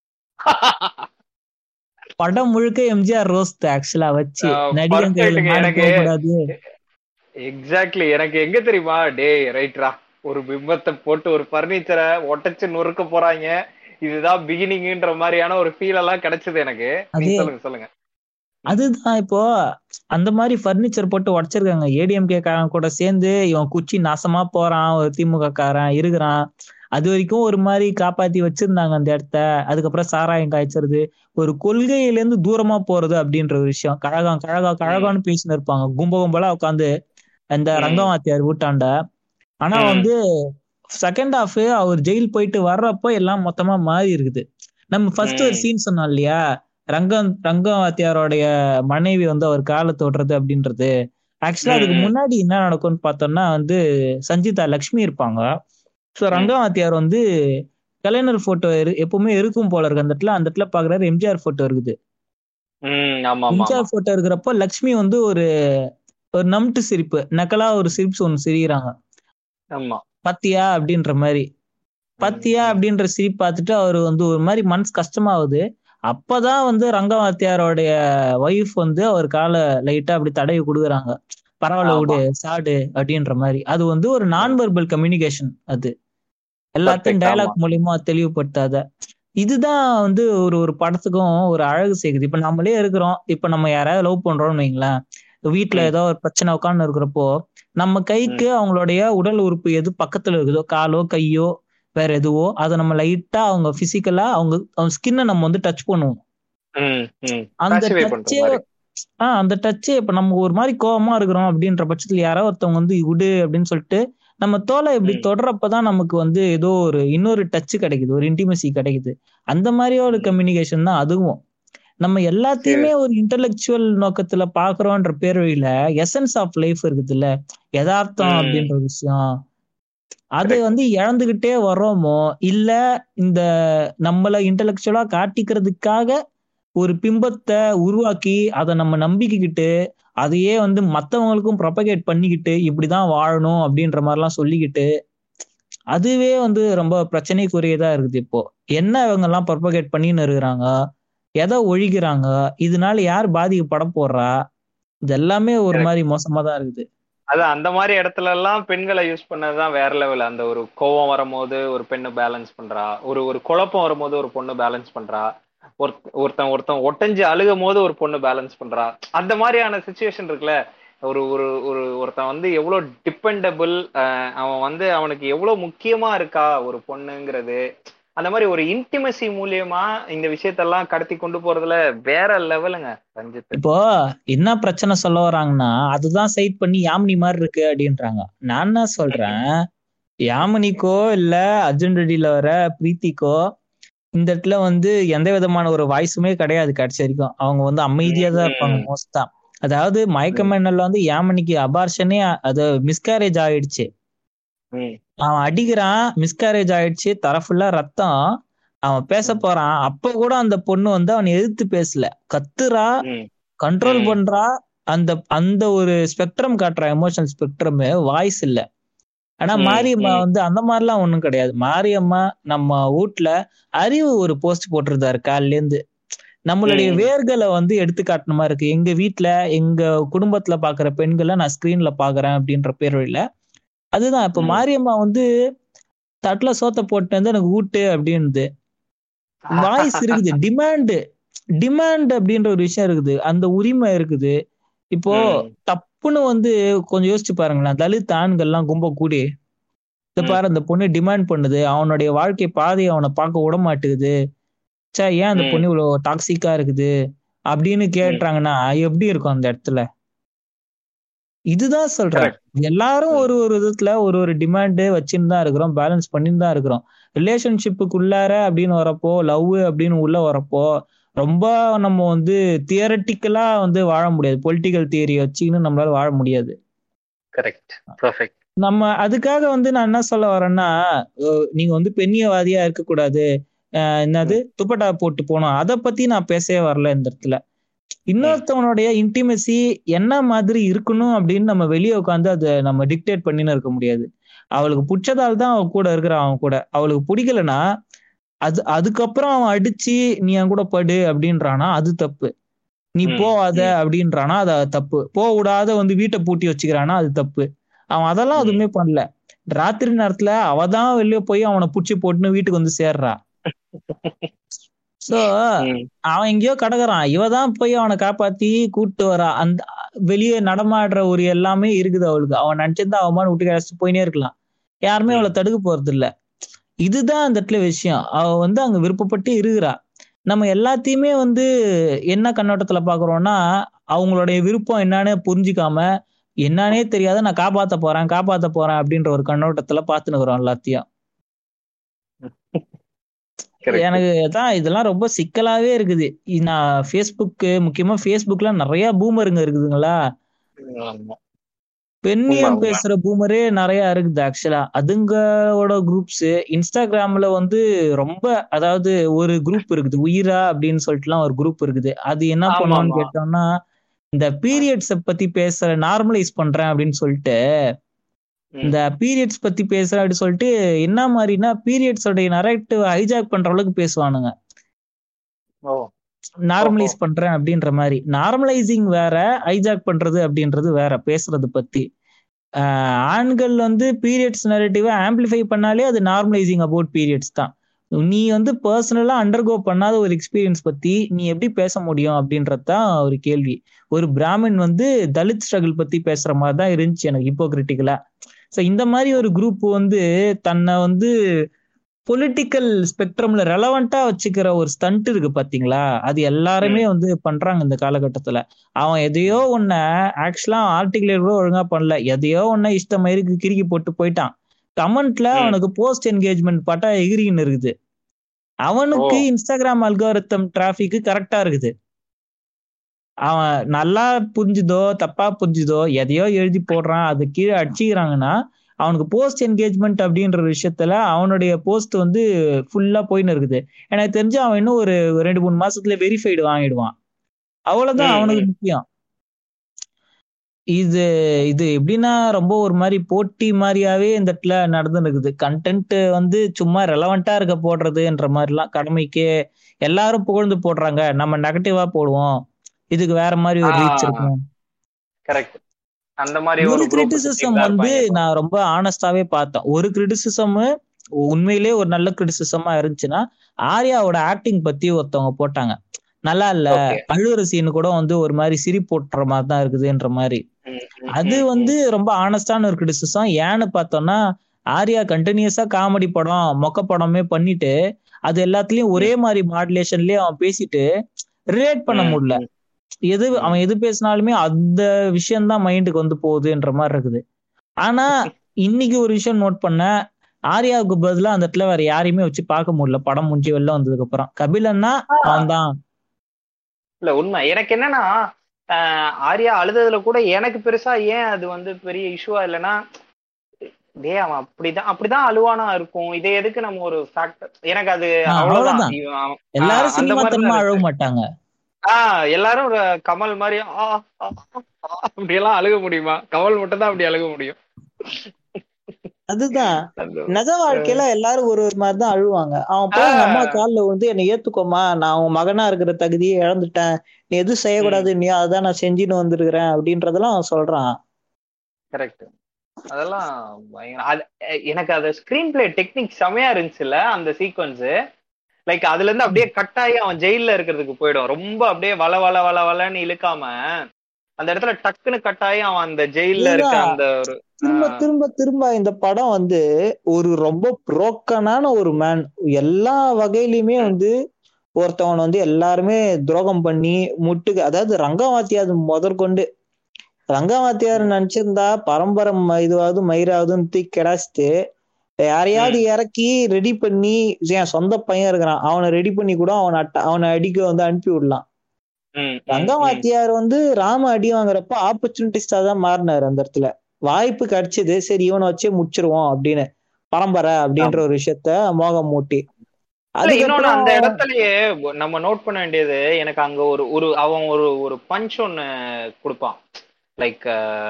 படம் முழுக்க எம்ஜிஆர் ரோஸ்ட் ஆக்சுவலா வச்சு ஆஹ் நடிகன் கையில perfect ங்க. மாடு எனக்கு- போகக்கூடாது எக்ஸாக்ட்லி எனக்கு எங்க தெரியுமா டேய் ரைட்ரா ஒரு பிம்பத்தை போட்டு ஒரு பர்னிச்சரை ஒட்டச்சு நொறுக்க போறாங்க இதுதான் பிகினிங்ன்ற மாதிரியான ஒரு ஃபீல் எல்லாம் கிடைச்சது எனக்கு நீங்க அதே- சொல்லுங்க சொல்லுங்க அதுதான் இப்போ அந்த மாதிரி ஃபர்னிச்சர் போட்டு உடச்சிருக்காங்க ஏடிஎம்கே காரன் கூட சேர்ந்து இவன் குச்சி நாசமா போறான் ஒரு திமுக காரன் இருக்கிறான் அது வரைக்கும் ஒரு மாதிரி காப்பாத்தி வச்சிருந்தாங்க அந்த இடத்த அதுக்கப்புறம் சாராயம் காய்ச்சறது ஒரு கொள்கையில இருந்து தூரமா போறது அப்படின்ற ஒரு விஷயம் கழகம் கழகம் கழகம்னு பேசின்னு இருப்பாங்க கும்ப கும்பலா உட்காந்து இந்த ம். ரங்கவாத்தியார் வீட்டாண்ட ஆனா ம். வந்து செகண்ட் ஹாஃப் அவர் ஜெயில் போயிட்டு வர்றப்போ எல்லாம் மொத்தமா மாறி இருக்குது நம்ம ஃபர்ஸ்ட் ஒரு ம். சீன் சொன்னோம் இல்லையா ரங்கம் ரங்கவாத்தியாரோடைய மனைவி வந்து அவர் காலை தொடுறது அப்படின்றது ஆக்சுவலா அதுக்கு ம். முன்னாடி என்ன நடக்கும்னு பார்த்தோம்னா வந்து சஞ்சிதா லக்ஷ்மி இருப்பாங்க ஸோ ம். ரங்கவாத்தியார் வந்து கலைஞர் போட்டோ எப்பவுமே இருக்கும் போல இருக்கு அந்த இடத்துல அந்த இடத்துல பாக்குறாரு எம்ஜிஆர் போட்டோ இருக்குது ம் ஆமா ஆமா எம்ஜிஆர் போட்டோ இருக்கிறப்போ லக்ஷ்மி வந்து ஒரு ஒரு நம்ட்டு சிரிப்பு நக்கலா ஒரு சிரிப்பு ஒன்று சிரிக்கிறாங்க ஆமா பத்தியா அப்படின்ற மாதிரி பத்தியா ம். அப்படின்ற சிரிப்பு பார்த்துட்டு அவர் வந்து ஒரு மாதிரி மனசு கஷ்டமாகுது அப்பதான் வந்து ரங்கவாத்தியாரோடைய ஒய்ஃப் வந்து அவர் காலை லைட்டா அப்படி தடவி கொடுக்குறாங்க பரவாயில்ல ஆமா. விடு சாடு அப்படின்ற மாதிரி அது வந்து ஒரு நான் வெர்பல் கம்யூனிகேஷன் அது எல்லாத்தையும் Perfect, டயலாக் மூலியமா தெளிவுபடுத்தாத இதுதான் வந்து ஒரு ஒரு படத்துக்கும் ஒரு அழகு சேர்க்குது இப்ப நம்மளே இருக்கிறோம் இப்ப நம்ம யாராவது லவ் பண்றோம்னு வைங்களேன் வீட்டுல ம். ஏதோ ஒரு பிரச்சனை உட்கார்ந்து இருக்கிறப்போ நம்ம கைக்கு அவங்களுடைய உடல் உறுப்பு எது பக்கத்துல இருக்குதோ காலோ கையோ வேற எதுவோ அதை நம்ம லைட்டா அவங்க பிசிக்கலா அவங்க அவங்க ஸ்கின்னை நம்ம வந்து டச் பண்ணுவோம் ம், ம். அந்த Pacify பண்ற டச்சே மாதிரி. ஆஹ் அந்த டச்சே இப்ப நம்ம ஒரு மாதிரி கோவமா இருக்கிறோம் அப்படின்ற பட்சத்துல யாரோ ஒருத்தவங்க வந்து விடு அப்படின்னு சொல்லிட்டு நம்ம தோலை இப்படி ம். தொடரப்பதான் நமக்கு வந்து ஏதோ ஒரு இன்னொரு டச் கிடைக்குது ஒரு இன்டிமசி கிடைக்குது அந்த மாதிரி ஒரு ம். கம்யூனிகேஷன் தான் அதுவும் நம்ம எல்லாத்தையுமே ஒரு இன்டெலெக்சுவல் நோக்கத்துல பாக்குறோன்ற பேர்வையில எசன்ஸ் ஆஃப் லைஃப் இருக்குதுல்ல யதார்த்தம் ம். அப்படின்ற விஷயம் அது Correct. வந்து இழந்துகிட்டே வர்றோமோ இல்ல இந்த நம்மள இன்டெலெக்சுவலா காட்டிக்கிறதுக்காக ஒரு பிம்பத்தை உருவாக்கி அதை நம்ம நம்பிக்கிட்டு அதையே வந்து மத்தவங்களுக்கும் ப்ரொபகேட் பண்ணிக்கிட்டு இப்படிதான் வாழணும் அப்படின்ற மாதிரிலாம் சொல்லிக்கிட்டு அதுவே வந்து ரொம்ப பிரச்சனைக்குரியதா இருக்குது இப்போ என்ன இவங்க எல்லாம் ப்ரொபகேட் பண்ணின்னு இருக்கிறாங்க எதை ஒழிக்கிறாங்க இதனால யார் பாதிக்கப்பட போறா இது எல்லாமே ஒரு Correct. மாதிரி மோசமா தான் இருக்குது அது அந்த மாதிரி இடத்துல எல்லாம் பெண்களை யூஸ் பண்ணதுதான் வேற லெவல் அந்த ஒரு கோவம் வரும்போது ஒரு பெண்ணு பேலன்ஸ் பண்றா ஒரு ஒரு குழப்பம் வரும்போது ஒரு பொண்ணு பேலன்ஸ் பண்றா ஒருத்த- ஒருத்தன் ஒருத்தன் ஒட்டஞ்சு அழுகும் போது ஒரு பொண்ணு பேலன்ஸ் பண்றா அந்த மாதிரியான சுச்சுவேஷன் இருக்குல்ல ஒரு ஒரு ஒரு ஒருத்தன் வந்து எவ்வளவு டிபெண்டபிள் அவன் வந்து அவனுக்கு எவ்வளவு முக்கியமா இருக்கா ஒரு பொண்ணுங்கிறது அந்த மாதிரி ஒரு இன்டிமசி மூலியமா இந்த விஷயத்தெல்லாம் கடத்தி கொண்டு போறதுல வேற லெவலுங்க ரஞ்சித் இப்போ என்ன பிரச்சனை சொல்ல வராங்கன்னா அதுதான் சைட் பண்ணி யாமினி மாதிரி இருக்கு அப்படின்றாங்க நான் என்ன சொல்றேன் யாமினிக்கோ இல்ல அர்ஜுன் ரெட்டியில வர பிரீத்திக்கோ இந்த இடத்துல வந்து எந்த விதமான ஒரு வாய்ஸுமே கிடையாது கடைசி வரைக்கும் அவங்க வந்து அமைதியா தான் இருப்பாங்க ம். மோஸ்டா அதாவது மயக்கமேனல்ல வந்து ஏமனிக்கு அபார்ஷனே அது மிஸ்கேரேஜ் ஆயிடுச்சு ம். அவன் அடிக்கிறான் மிஸ்கேரேஜ் ஆயிடுச்சு தர ஃபுல்லா ரத்தம் அவன் பேச ம். போறான் அப்ப கூட அந்த பொண்ணு வந்து அவனை எதிர்த்து பேசல கத்துறா ம். கண்ட்ரோல் ம். பண்றா அந்த அந்த ஒரு ஸ்பெக்ட்ரம் காட்டுற எமோஷனல் ஸ்பெக்ட்ரம் வாய்ஸ் இல்ல ஆனா ம். மாரியம்மா ம். வந்து அந்த மாதிரிலாம் ஒண்ணும் கிடையாது மாரியம்மா நம்ம வீட்ல அறிவு ஒரு போஸ்ட் போட்டிருந்தாரு காலையில இருந்து நம்மளுடைய ம். வேர்களை வந்து எடுத்து காட்டுன மாதிரி இருக்கு எங்க வீட்ல எங்க குடும்பத்துல பாக்குற பெண்களை நான் ஸ்கிரீன்ல பாக்குறேன் அப்படின்ற பேர்வழியில அதுதான் இப்ப ம். மாரியம்மா வந்து தட்டுல சோத்த போட்டு வந்து எனக்கு ஊட்டு அப்படின்னுது வாய்ஸ் இருக்குது டிமாண்ட் டிமாண்ட் அப்படின்ற ஒரு விஷயம் இருக்குது அந்த உரிமை இருக்குது இப்போ ம். தப்புன்னு வந்து கொஞ்சம் யோசிச்சு பாருங்களேன் தலித் ஆண்கள்லாம் கும்ப கூடி இந்த ம். பாரு அந்த பொண்ணு டிமாண்ட் பண்ணுது அவனுடைய வாழ்க்கை பாதையை அவனை பார்க்க விட மாட்டேங்குது சே ஏன் அந்த ம். பொண்ணு இவ்வளவு டாக்ஸிக்கா இருக்குது அப்படின்னு ம். கேட்டாங்கன்னா எப்படி இருக்கும் அந்த இடத்துல இதுதான் சொல்றேன் கரெக்ட் எல்லாரும் ம். ஒரு ஒரு விதத்துல ஒரு ஒரு டிமாண்டு வச்சுன்னு தான் இருக்கிறோம் பேலன்ஸ் பண்ணின்னு தான் இருக்கிறோம் ரிலேஷன்ஷிப்புக்குள்ளார அப்படின்னு வரப்போ லவ் அப்படின்னு உள்ள வரப்போ ரொம்ப நம்ம வந்து தியரட்டிக்கலா வந்து வாழ முடியாது பொலிட்டிக்கல் தியரி வச்சுக்கின்னு நம்மளால வாழ முடியாது கரெக்ட் பர்ஃபெக்ட் நம்ம அதுக்காக வந்து நான் என்ன சொல்ல வரேன்னா அஹ் நீங்க வந்து பெண்ணியவாதியா இருக்கக்கூடாது அஹ் என்னது ம். துப்பட்டா போட்டு போனோம் அதை பத்தி நான் பேசவே வரல இந்த இடத்துல ம். இன்னொருத்தவனுடைய இன்டிமெசி என்ன மாதிரி இருக்கணும் அப்படின்னு நம்ம வெளியே உட்காந்து அதை நம்ம டிக்டேட் பண்ணின்னு இருக்க முடியாது அவளுக்கு பிடிச்சதால் தான் அவ கூட இருக்கிறான் அவன் கூட அவளுக்கு பிடிக்கலனா அது அதுக்கப்புறம் அவன் அடிச்சு நீ என் கூட படு அப்படின்றானா அது தப்பு நீ ம். போவாத ம். அப்படின்றானா அது தப்பு போக விடாத வந்து வீட்டை பூட்டி வச்சுக்கிறானா அது தப்பு அவன் அதெல்லாம் ம். எதுவுமே பண்ணல ராத்திரி நேரத்துல அவ தான் வெளியே போய் அவனை புடிச்சு போட்டுன்னு வீட்டுக்கு வந்து சேர்றா சோ ம். அவன் எங்கேயோ கிடக்குறான் இவ தான் போய் அவனை காப்பாத்தி கூட்டு வரா அந்த வெளியே நடமாடுற ஒரு எல்லாமே இருக்குது அவளுக்கு அவன் நினைச்சிருந்தா அவமான விட்டு கிடச்சிட்டு போயினே இருக்கலாம் யாருமே ம். அவளை தடுக்க போறது இல்ல இதுதான் அந்த இடத்துல விஷயம் அவ வந்து அங்க விருப்பப்பட்டு இருக்கிறா நம்ம எல்லாத்தையுமே வந்து என்ன கண்ணோட்டத்துல பாக்குறோம்னா அவங்களுடைய விருப்பம் என்னன்னு புரிஞ்சுக்காம என்னன்னே தெரியாத நான் காப்பாத்த போறேன் காப்பாத்த போறேன் அப்படின்ற ஒரு கண்ணோட்டத்துல பாத்துனுக்குறோம் எல்லாத்தையும் கரெக்ட் எனக்கு தான் இதெல்லாம் ரொம்ப சிக்கலாவே இருக்குது இ- நான் ஃபேஸ்புக்கு முக்கியமா ஃபேஸ்புக்ல நிறைய பூமருங்க இருக்குதுங்களா ஆமா பெண்ணியம் உண்மை, உண்மை. பேசுற பூமரே நிறைய இருக்குது ஆக்சுவலா அதுங்களோட குரூப்ஸ் இன்ஸ்டாகிராம்ல வந்து ரொம்ப அதாவது ஒரு குரூப் இருக்குது உயிரா அப்படின்னு சொல்லிட்டுலாம் ஒரு குரூப் இருக்குது அது என்ன ஆமா, பண்ணுவோம்னு ஆமா. கேட்டோம்னா இந்த பீரியட்ஸ பத்தி பேசுற நார்மலைஸ் பண்றேன் அப்படின்னு சொல்லிட்டு ம். இந்த பீரியட்ஸ் பத்தி பேசுறேன் அப்படின்னு சொல்லிட்டு என்ன மாதிரினா பீரியட்ஸோடைய நரேட்டிவ் ஹைஜாக் பண்ற அளவுக்கு பேசுவானுங்க ஓ நார்மலைஸ் பண்றேன் அப்படின்ற மாதிரி நார்மலைசிங் வேற ஹைஜாக் பண்றது அப்படின்றது வேற பேசுறது பத்தி ஆஹ் ஆண்கள் வந்து பீரியட்ஸ் நரேட்டிவை ஆம்பிளிஃபை பண்ணாலே அது நார்மலைசிங் அபவுட் பீரியட்ஸ் தான் நீ வந்து பர்சனலா அண்டர்கோ பண்ணாத ஒரு எக்ஸ்பீரியன்ஸ் பத்தி நீ எப்படி பேச முடியும் அப்படின்றது தான் ஒரு கேள்வி ஒரு பிராமின் வந்து தலித் ஸ்ட்ரகிள் பத்தி பேசுற மாதிரி தான் இருந்துச்சு எனக்கு ஹிப்போகிரிட்டிக்கலா ஸோ இந்த மாதிரி ஒரு குரூப் வந்து தன்னை வந்து பொலிட்டிக்கல் ஸ்பெக்ட்ரம்ல ரெலவெண்டா வச்சுக்கிற ஒரு ஸ்டண்ட் இருக்கு பாத்தீங்களா அது எல்லாருமே வந்து பண்றாங்க இந்த காலகட்டத்துல அவன் எதையோ ஒன்ன ஆக்சுவலா ஆர்டிகிள் கூட ஒழுங்கா பண்ணல எதையோ ஒன்ன இஷ்ட மயிருக்கு கிறுக்கி போட்டு போயிட்டான் கமெண்ட்ல ம். அவனுக்கு போஸ்ட் என்கேஜ்மெண்ட் பாட்டா எகிரின்னு இருக்குது அவனுக்கு ஓ. இன்ஸ்டாகிராம் அல்காரித்தம் டிராபிக் கரெக்டா இருக்குது அவன் நல்லா புரிஞ்சுதோ தப்பா புரிஞ்சுதோ எதையோ எழுதி போடுறான் அது கீழே அடிச்சுக்கிறாங்கன்னா அவனுக்கு போஸ்ட் என்கேஜ்மெண்ட் அப்படின்ற ஒரு விஷயத்துல அவனுடைய போஸ்ட் வந்து ஃபுல்லா போயின்னு இருக்குது எனக்கு தெரிஞ்சு அவன் இன்னும் ஒரு ரெண்டு மூணு மாசத்துல வெரிஃபைடு வாங்கிடுவான் அவ்வளவுதான் ம், அவனுக்கு ம். முக்கியம் இது இது எப்படின்னா ரொம்ப ஒரு மாதிரி போட்டி மாதிரியாவே இந்த இடத்துல நடந்துன்னு இருக்குது கண்டென்ட் வந்து சும்மா ரெலவெண்டா இருக்க போடுறதுன்ற மாதிரிலாம் கடமைக்கே எல்லாரும் புகழ்ந்து போடுறாங்க நம்ம நெகட்டிவா போடுவோம் இதுக்கு வேற மாதிரி ஒரு ரீச் ஆ. இருக்கும் கரெக்ட் அந்த மாதிரி ஒரு ஒரு group கிரிட்டிசிசம் சுத்திட்டு தான் வந்து இருப்பாங்க. நான் ரொம்ப ஆனஸ்டாவே பார்த்தேன் ஒரு கிரிட்டிசிசம் உண்மையிலேயே ஒரு நல்ல கிரிட்டிசிசமா இருந்துச்சுன்னா ஆர்யாவோட ஆக்டிங் பத்தி ஒருத்தவங்க போட்டாங்க நல்லா இல்ல Okay. அழுகுற சீன் கூட வந்து ஒரு மாதிரி சிரி போட்டுற மாதிரி தான் இருக்குதுன்ற மாதிரி ம், ம், அது ம், வந்து ரொம்ப ஆனஸ்டான ஒரு கிரிட்டிசிசம் ஏன்னு பார்த்தோம்னா ஆர்யா கண்டினியூஸா காமெடி படம் மொக்க படமே பண்ணிட்டு அது எல்லாத்துலயும் ஒரே மாதிரி மாடுலேஷன்லயே அவன் பேசிட்டு ரிலேட் பண்ண ம், முடியல ம். எது ம். அவன் எது பேசினாலுமே அந்த விஷயம் தான் மைண்டுக்கு வந்து போகுதுன்ற மாதிரி இருக்குது ஆனா இன்னைக்கு ஒரு விஷயம் நோட் பண்ண ஆர்யாவுக்கு பதிலா அந்த இடத்துல வேற யாரையுமே வச்சு பார்க்க முடியல படம் முடிஞ்சு வெளில வந்ததுக்கு அப்புறம் கபிலன்னா அவன் தான் இல்ல உண்மை எனக்கு என்னன்னா ஆஹ் ஆர்யா அழுததுல கூட எனக்கு பெருசா ஏன் அது வந்து பெரிய இஷ்யூவா இல்லைன்னா டேய் அவன் அப்படிதான் அப்படிதான் அழுவானா இருக்கும் இதை எதுக்கு நம்ம ஒரு ஃபேக்டர் எனக்கு அது ஆ, அவ்வளவுதான் அவ்வளவுதான். இவன் அவன்- எல்லாரும் ஆ, அந்த சினிமா மாதிரி தன்மா தான் அழக இருக்கு. மாட்டாங்க ஆஹ் எல்லாரும் ஒரு கமல் மாதிரி ஆ, ஆ, ஆ, அப்படி எல்லாம் அழுக முடியுமா கமல் மட்டும் தான் அப்படி அழுக முடியும் அதுதான் அந்த- நிஜ வாழ்க்கையில எல்லாரும் ஒரு ஒரு மாதிரி தான் அழுவாங்க அவன் போய் அவங்க அம்மா காலில் வந்து என்னை ஏத்துக்கோமா நான் உன் மகனா இருக்கிற தகுதியை இழந்துட்டேன் நீ எதுவும் செய்யக்கூடாது நீ அதான் நான் செஞ்சுன்னு வந்திருக்கிறேன் அப்படின்றதெல்லாம் அவன் சொல்றான் கரெக்ட் அதெல்லாம் பயங்கர அது எ- எனக்கு அது ஸ்கிரீன் பிளே டெக்னிக் செமையா இருந்துச்சுல்ல அந்த சீக்வன்ஸ் லைக் அதுல இருந்து அப்படியே கட் ஆகி அவன் ஜெயில்ல இருக்கிறதுக்கு போயிடும் ரொம்ப அப்படியே வள வள வள வளன்னு இழுக்காம அந்த இடத்துல டக்குன்னு கட் ஆகி அவன் அந்த ஜெயில்ல இருக்க இதுதான். அந்த ஒரு திரும்ப ஆ. திரும்ப திரும்ப இந்த படம் வந்து ஒரு ரொம்ப புரோக்கனான ஒரு மேன் எல்லா வகையிலுமே வந்து ஒருத்தவன் வந்து எல்லாருமே துரோகம் பண்ணி முட்டுக்கு அதாவது ரங்கவாத்தியார் முதற்கொண்டு ரங்கவாத்தியார் நினைச்சிருந்தா பரம்பரை ம- இதுவாவது மயிராவதுன்னு தூக்கி கிடாச்சிட்டு யாரையாவது இறக்கி ரெடி பண்ணி என் சொந்த பையன் இருக்கிறான் அவனை ரெடி பண்ணி கூட அவனை அட்ட அவனை அடிக்க வந்து அனுப்பி விடலாம் ம், ம், ம். ரங்கவாத்தியார் வந்து ராம அடி வாங்குறப்ப ஆப்பர்ச்சுனிட்டிஸ்டா தான் மாறினாரு அந்த இடத்துல வாய்ப்பு கிடைச்சது சரி இவனை வச்சே முடிச்சிருவோம் அப்படின்னு பரம்பரை அப்படின்ற ஒரு விஷயத்த மோகம் மூட்டி இல்ல, இன்னொன்னு அந்த அதுக்கப்புறம் இடத்துலயே நம்ம நோட் பண்ண வேண்டியது எனக்கு அங்க ஒரு ஒரு அவன் ஒரு ஒரு பஞ்ச் ஒன்னு கொடுப்பான் லைக்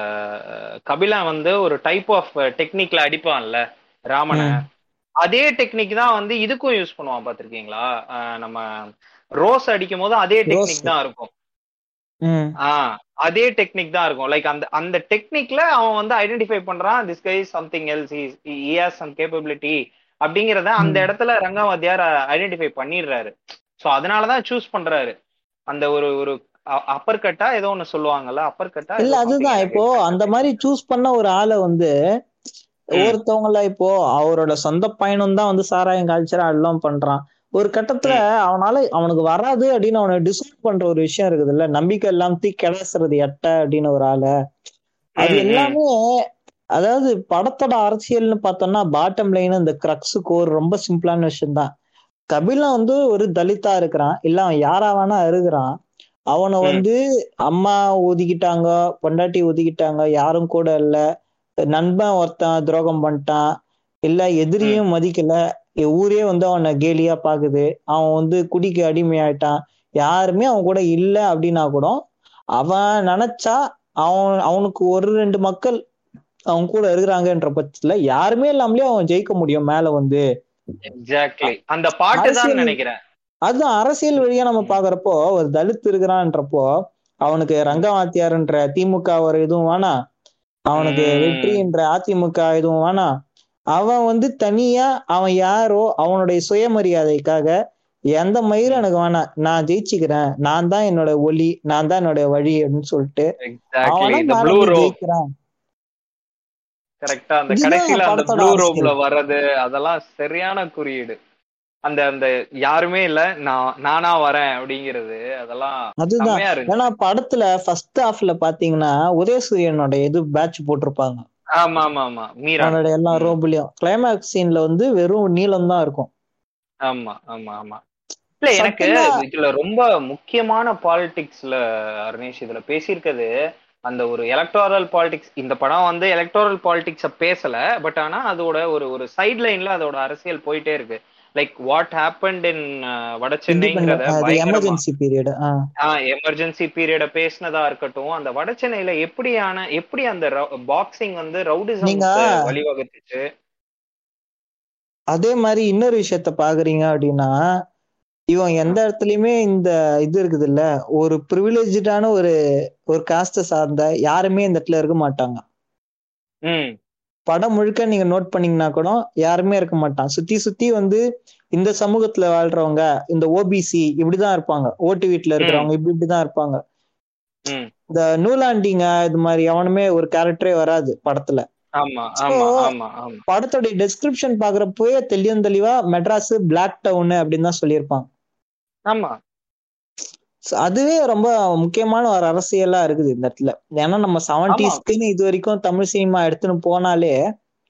கபிலா வந்து ஒரு டைப் ஆஃப் டெக்னிக்ல அடிப்பான்ல ராமனை ம். அதே டெக்னிக் தான் வந்து இதுக்கும் யூஸ் பண்ணுவான் பாத்திருக்கீங்களா அஹ் நம்ம ரோஸ் அடிக்கும் போது அதே டெக்னிக் தான் இருக்கும் ம், ஆஹ் அதே டெக்னிக் தான் இருக்கும் லைக் அந்த அந்த டெக்னிக்ல அவன் வந்து ஐடென்டிஃபை பண்றான் this guy something else here some capability அப்படிங்கறத அந்த ம். இடத்துல ரங்கவாத்தியார் ஐடென்டிஃபை பண்ணிடுறாரு சோ அதனாலதான் சூஸ் பண்றாரு அந்த ஒரு ஒரு அப்பர் கட்டா ஏதோ ஒண்ணு சொல்லுவாங்கல்ல அப்பர் கட்டா இல்ல அதுதான் இப்போ அந்த மாதிரி சூஸ் பண்ண ஒரு ஆளை வந்து ம். ஒருத்தவங்கள இப்போ அவரோட சொந்த பையனும் தான் வந்து சாராயம் காய்ச்சறா எல்லாம் பண்றான் ஒரு கட்டத்துல அவனால அவனுக்கு வராது அப்படின்னு அவனை டிசைட் பண்ற ஒரு விஷயம் இருக்குது இல்ல நம்பிக்கை எல்லாம் தூக்கி கிடாசுறது எட்ட அப்படின்னு ஒரு ஆளை அது ம், ம். எல்லாமே அதாவது படத்தோட அரசியல்னு பார்த்தோம்னா பாட்டம் லைன் இந்த கிரக்ஸு கோர் ரொம்ப சிம்பிளான விஷயம் தான் கபிலன் வந்து ஒரு தலித்தா இருக்கிறான் இல்ல அவன் யாரா வேணா இருக்கிறான் அவனை ம். வந்து அம்மா ஒதுக்கிட்டாங்க பொண்டாட்டி ஒதுக்கிட்டாங்க யாரும் கூட இல்ல நண்பன் ஒருத்தன் துரோகம் பண்ணிட்டான் இல்ல எதிரியும் மதிக்கல எ- ஊரே வந்து அவனை கேலியா பாக்குது அவன் வந்து குடிக்கு அடிமையாயிட்டான் யாருமே அவன் கூட இல்ல அப்படின்னா கூட அவன் நினைச்சா அவன் அவனுக்கு ஒரு ரெண்டு மக்கள் அவன் கூட இருக்கிறாங்கன்ற பட்சத்துல யாருமே இல்லாமலே அவன் ஜெயிக்க முடியும் மேல வந்து எக்ஸாக்ட்லி அந்த பாட்டு தான் அரசியல் நினைக்கிறேன் அதுதான் அரசியல் வழியா நம்ம பாக்குறப்போ ஒரு தலித் இருக்கிறான்றப்போ அவனுக்கு ரங்கவாத்தியார்ன்ற திமுக ஒரு இதுவும் வேணாம் அவனுக்கு ம். வெற்றின்ற அதிமுக இதுவும் வேணாம் அவன் வந்து தனியா அவன் யாரோ அவனுடைய சுயமரியாதைக்காக எந்த மயிரும் எனக்கு வேணாம் நான் ஜெயிச்சுக்கிறேன் நான் தான் என்னோட ஒளி நான் தான் என்னோட வழி அப்படின்னு சொல்லிட்டு எக்ஸாக்ட்லி அவனா இந்த மேல ப்ளூ வந்து ரோப் ஜெயிக்கிறான் கரெக்டா அந்த இதுதான் கடைசியில அந்த படத்தோட ப்ளூ அரசியல். ரோப்ல வர்றது அதெல்லாம் சரியான குறியீடு அந்த அந்த யாருமே இல்ல நான் நானா வரேன் அப்படிங்கிறது அதெல்லாம் அதுதான் செம்மையா இருந்துச்சு ஏன்னா படத்துல ஃபர்ஸ்ட் ஹாஃப்ல பாத்தீங்கன்னா உதயசூரியனோட இது பேட்ச் போட்டிருப்பாங்க ஆமா ஆமா ஆமா மீரா அவனோட எல்லா ம். ரோப்லயும் கிளைமேக்ஸ் சீன்ல வந்து வெறும் நீளம் தான் இருக்கும் ஆமா ஆமா ஆமா இல்ல எனக்கு சட்டுனா- இதுல ரொம்ப முக்கியமான பாலிடிக்ஸ்ல அருணேஷ் இதுல பேசியிருக்கிறது அந்த ஒரு எலக்டோரல் பாலிடிக்ஸ் இந்த படம் வந்து எலக்டோரல் பாலிடிக்ஸ பேசல பட் ஆனா அதோட ஒரு ஒரு சைட் லைன்ல அதோட அரசியல் போயிட்டே இருக்கு லைக் வாட் ஹேப்பன்ட் இன் வட சென்னைங்கிறத அது பயங்கரமா எமர்ஜென்சி பீரியட் எமர்ஜென்சி பீரியட பேசினதா இருக்கட்டும் அந்த வட சென்னையில எப்படியான எப்படி அந்த பாக்ஸிங் வந்து ரவுடிசம் நீங்க- வழிவகுத்துச்சு அதே மாதிரி இன்னொரு விஷயத்த பாக்குறீங்க அப்படின்னா இவன் எந்த இடத்துலயுமே இந்த இது இருக்குது இல்ல ஒரு ப்ரிவிலேஜான ஒரு ஒரு காஸ்ட சார்ந்த யாருமே இந்த இடத்துல இருக்க மாட்டாங்க ம் படம் முழுக்க நீங்க நோட் பண்ணீங்கன்னா கூட யாருமே இருக்க மாட்டான் சுத்தி சுத்தி வந்து இந்த சமூகத்துல வாழ்றவங்க இந்த ஓபிசி இப்படிதான் இருப்பாங்க ஓட்டு வீட்டுல இருக்கிறவங்க இப்படி இப்படிதான் இருப்பாங்க ம் இந்த நூலாண்டிங்க இது மாதிரி எவனுமே ஒரு கேரக்டரே வராது படத்துல ஆமா ஆமா So, ஆமா ஆமா படத்தோட டெஸ்கிரிப்ஷன் பாக்குறப்பவே தெளியும் தெளிவா மெட்ராஸ் பிளாக் டவுன் அப்படின்னு தான் சொல்லியிருப்பாங்க ஆமா So, அதுவே ரொம்ப முக்கியமான ஒரு அரசியலா இருக்குது இந்த இடத்துல ஏன்னா நம்ம செவன்டிஸ்க்குன்னு இது வரைக்கும் தமிழ் சினிமா எடுத்துன்னு போனாலே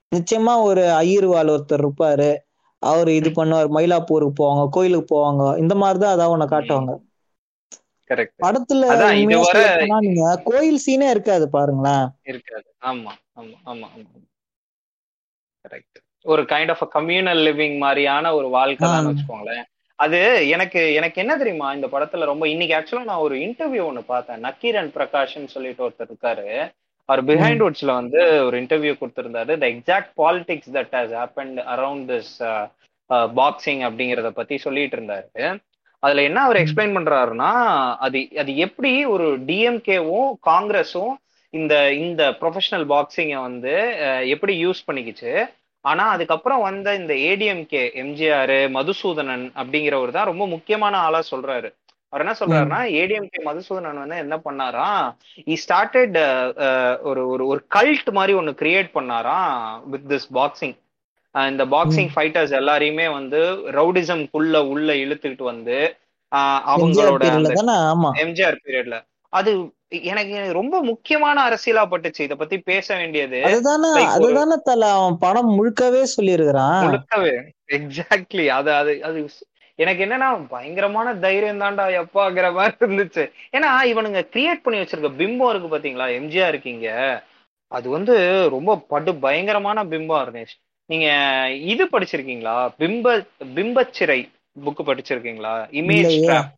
நிச்சயமா ஒரு ஐயர்வாள் ஒருத்தர் இருப்பாரு அவரு இது பண்ணுவார் மயிலாப்பூருக்கு போவாங்க கோயிலுக்கு போவாங்க இந்த மாதிரிதான் அதான் உன்னை காட்டுவாங்க கரெக்ட் படத்துல அதான் உண்மையா இதுவரை சொல்லப்போனா நீங்க கோயில் சீனே இருக்காது பாருங்களேன் இருக்காது ஆமா ஆமா ஆமா ஆமா கரெக்ட் ஒரு கைண்ட் ஆஃப் கம்யூனல் லிவிங் மாதிரியான ஒரு வாழ்க்கை தான் ஆஹ் வச்சுக்கோங்களேன் அது எனக்கு எனக்கு என்ன தெரியுமா இந்த படத்துல ரொம்ப இன்னைக்கு ஆக்சுவலா நான் ஒரு இன்டர்வியூ ஒன்னு பார்த்தேன் நக்கீரன் பிரகாஷ்னு சொல்லிட்டு ஒருத்தர் இருக்காரு அவர் உம் பிஹைண்ட் வுட்ஸ்ல வந்து ஒரு இன்டர்வியூ கொடுத்திருந்தாரு the exact politics that has happened around this boxing அப்படிங்கறத பத்தி சொல்லிட்டு இருந்தாரு அதுல என்ன அவர் உம் எக்ஸ்பிளைன் பண்றாருன்னா அது அது எப்படி ஒரு டிஎம்கேவும் காங்கிரஸும் இந்த இந்த ப்ரொஃபஷனல் பாக்ஸிங்கை வந்து அஹ், எப்படி யூஸ் பண்ணிக்கிச்சு ஆனா அதுக்கப்புறம் வந்த இந்த ஏடிஎம்கே எம்ஜிஆர் மதுசூதனன் அப்படிங்கிறவர் தான் ரொம்ப முக்கியமான ஆளா சொல்றாரு அவர் என்ன உம் சொல்றாருன்னா ஏடிஎம்கே மதுசூதனன் வந்து என்ன பண்ணாராம் இ ஸ்டார்டட் ஒரு ஒரு ஒரு கல்ட் மாதிரி ஒன்னு கிரியேட் பண்ணாராம் வித் திஸ் பாக்ஸிங் இந்த பாக்ஸிங் உம் ஃபைட்டர்ஸ் எல்லாரையுமே வந்து ரவுடிசம்குள்ள உள்ள இழுத்துக்கிட்டு வந்து ஆஹ் எம்ஜிஆர் அவங்களோட பீரியட்ல அந்த தானே ஆமா எம்ஜிஆர் பீரியட்ல அது எனக்கு ரொம்ப முக்கியமான அரசியலா பட்டுச்சு இத பத்தி பேச வேண்டியது அதுதானே லைக் ஒரு அதுதானே தல அவன் படம் முழுக்கவே சொல்லியிருக்கிறான் முழுக்கவே எக்ஸாக்ட்லி அது அது அது எனக்கு என்னன்னா பயங்கரமான தைரியம் தான்டா எப்பாங்கிற மாதிரி இருந்துச்சு ஏன்னா இவனுங்க கிரியேட் பண்ணி வச்சிருக்க பிம்பம் இருக்கு பாத்தீங்களா எம்ஜிஆர் இருக்கீங்க அது வந்து ரொம்ப படு பயங்கரமான பிம்பம் இருந்துச்சு நீங்க இது படிச்சிருக்கீங்களா பிம்ப பிம்பச்சிறை புக் படிச்சிருக்கீங்களா இமேஜ் இல்லையே ட்ராப்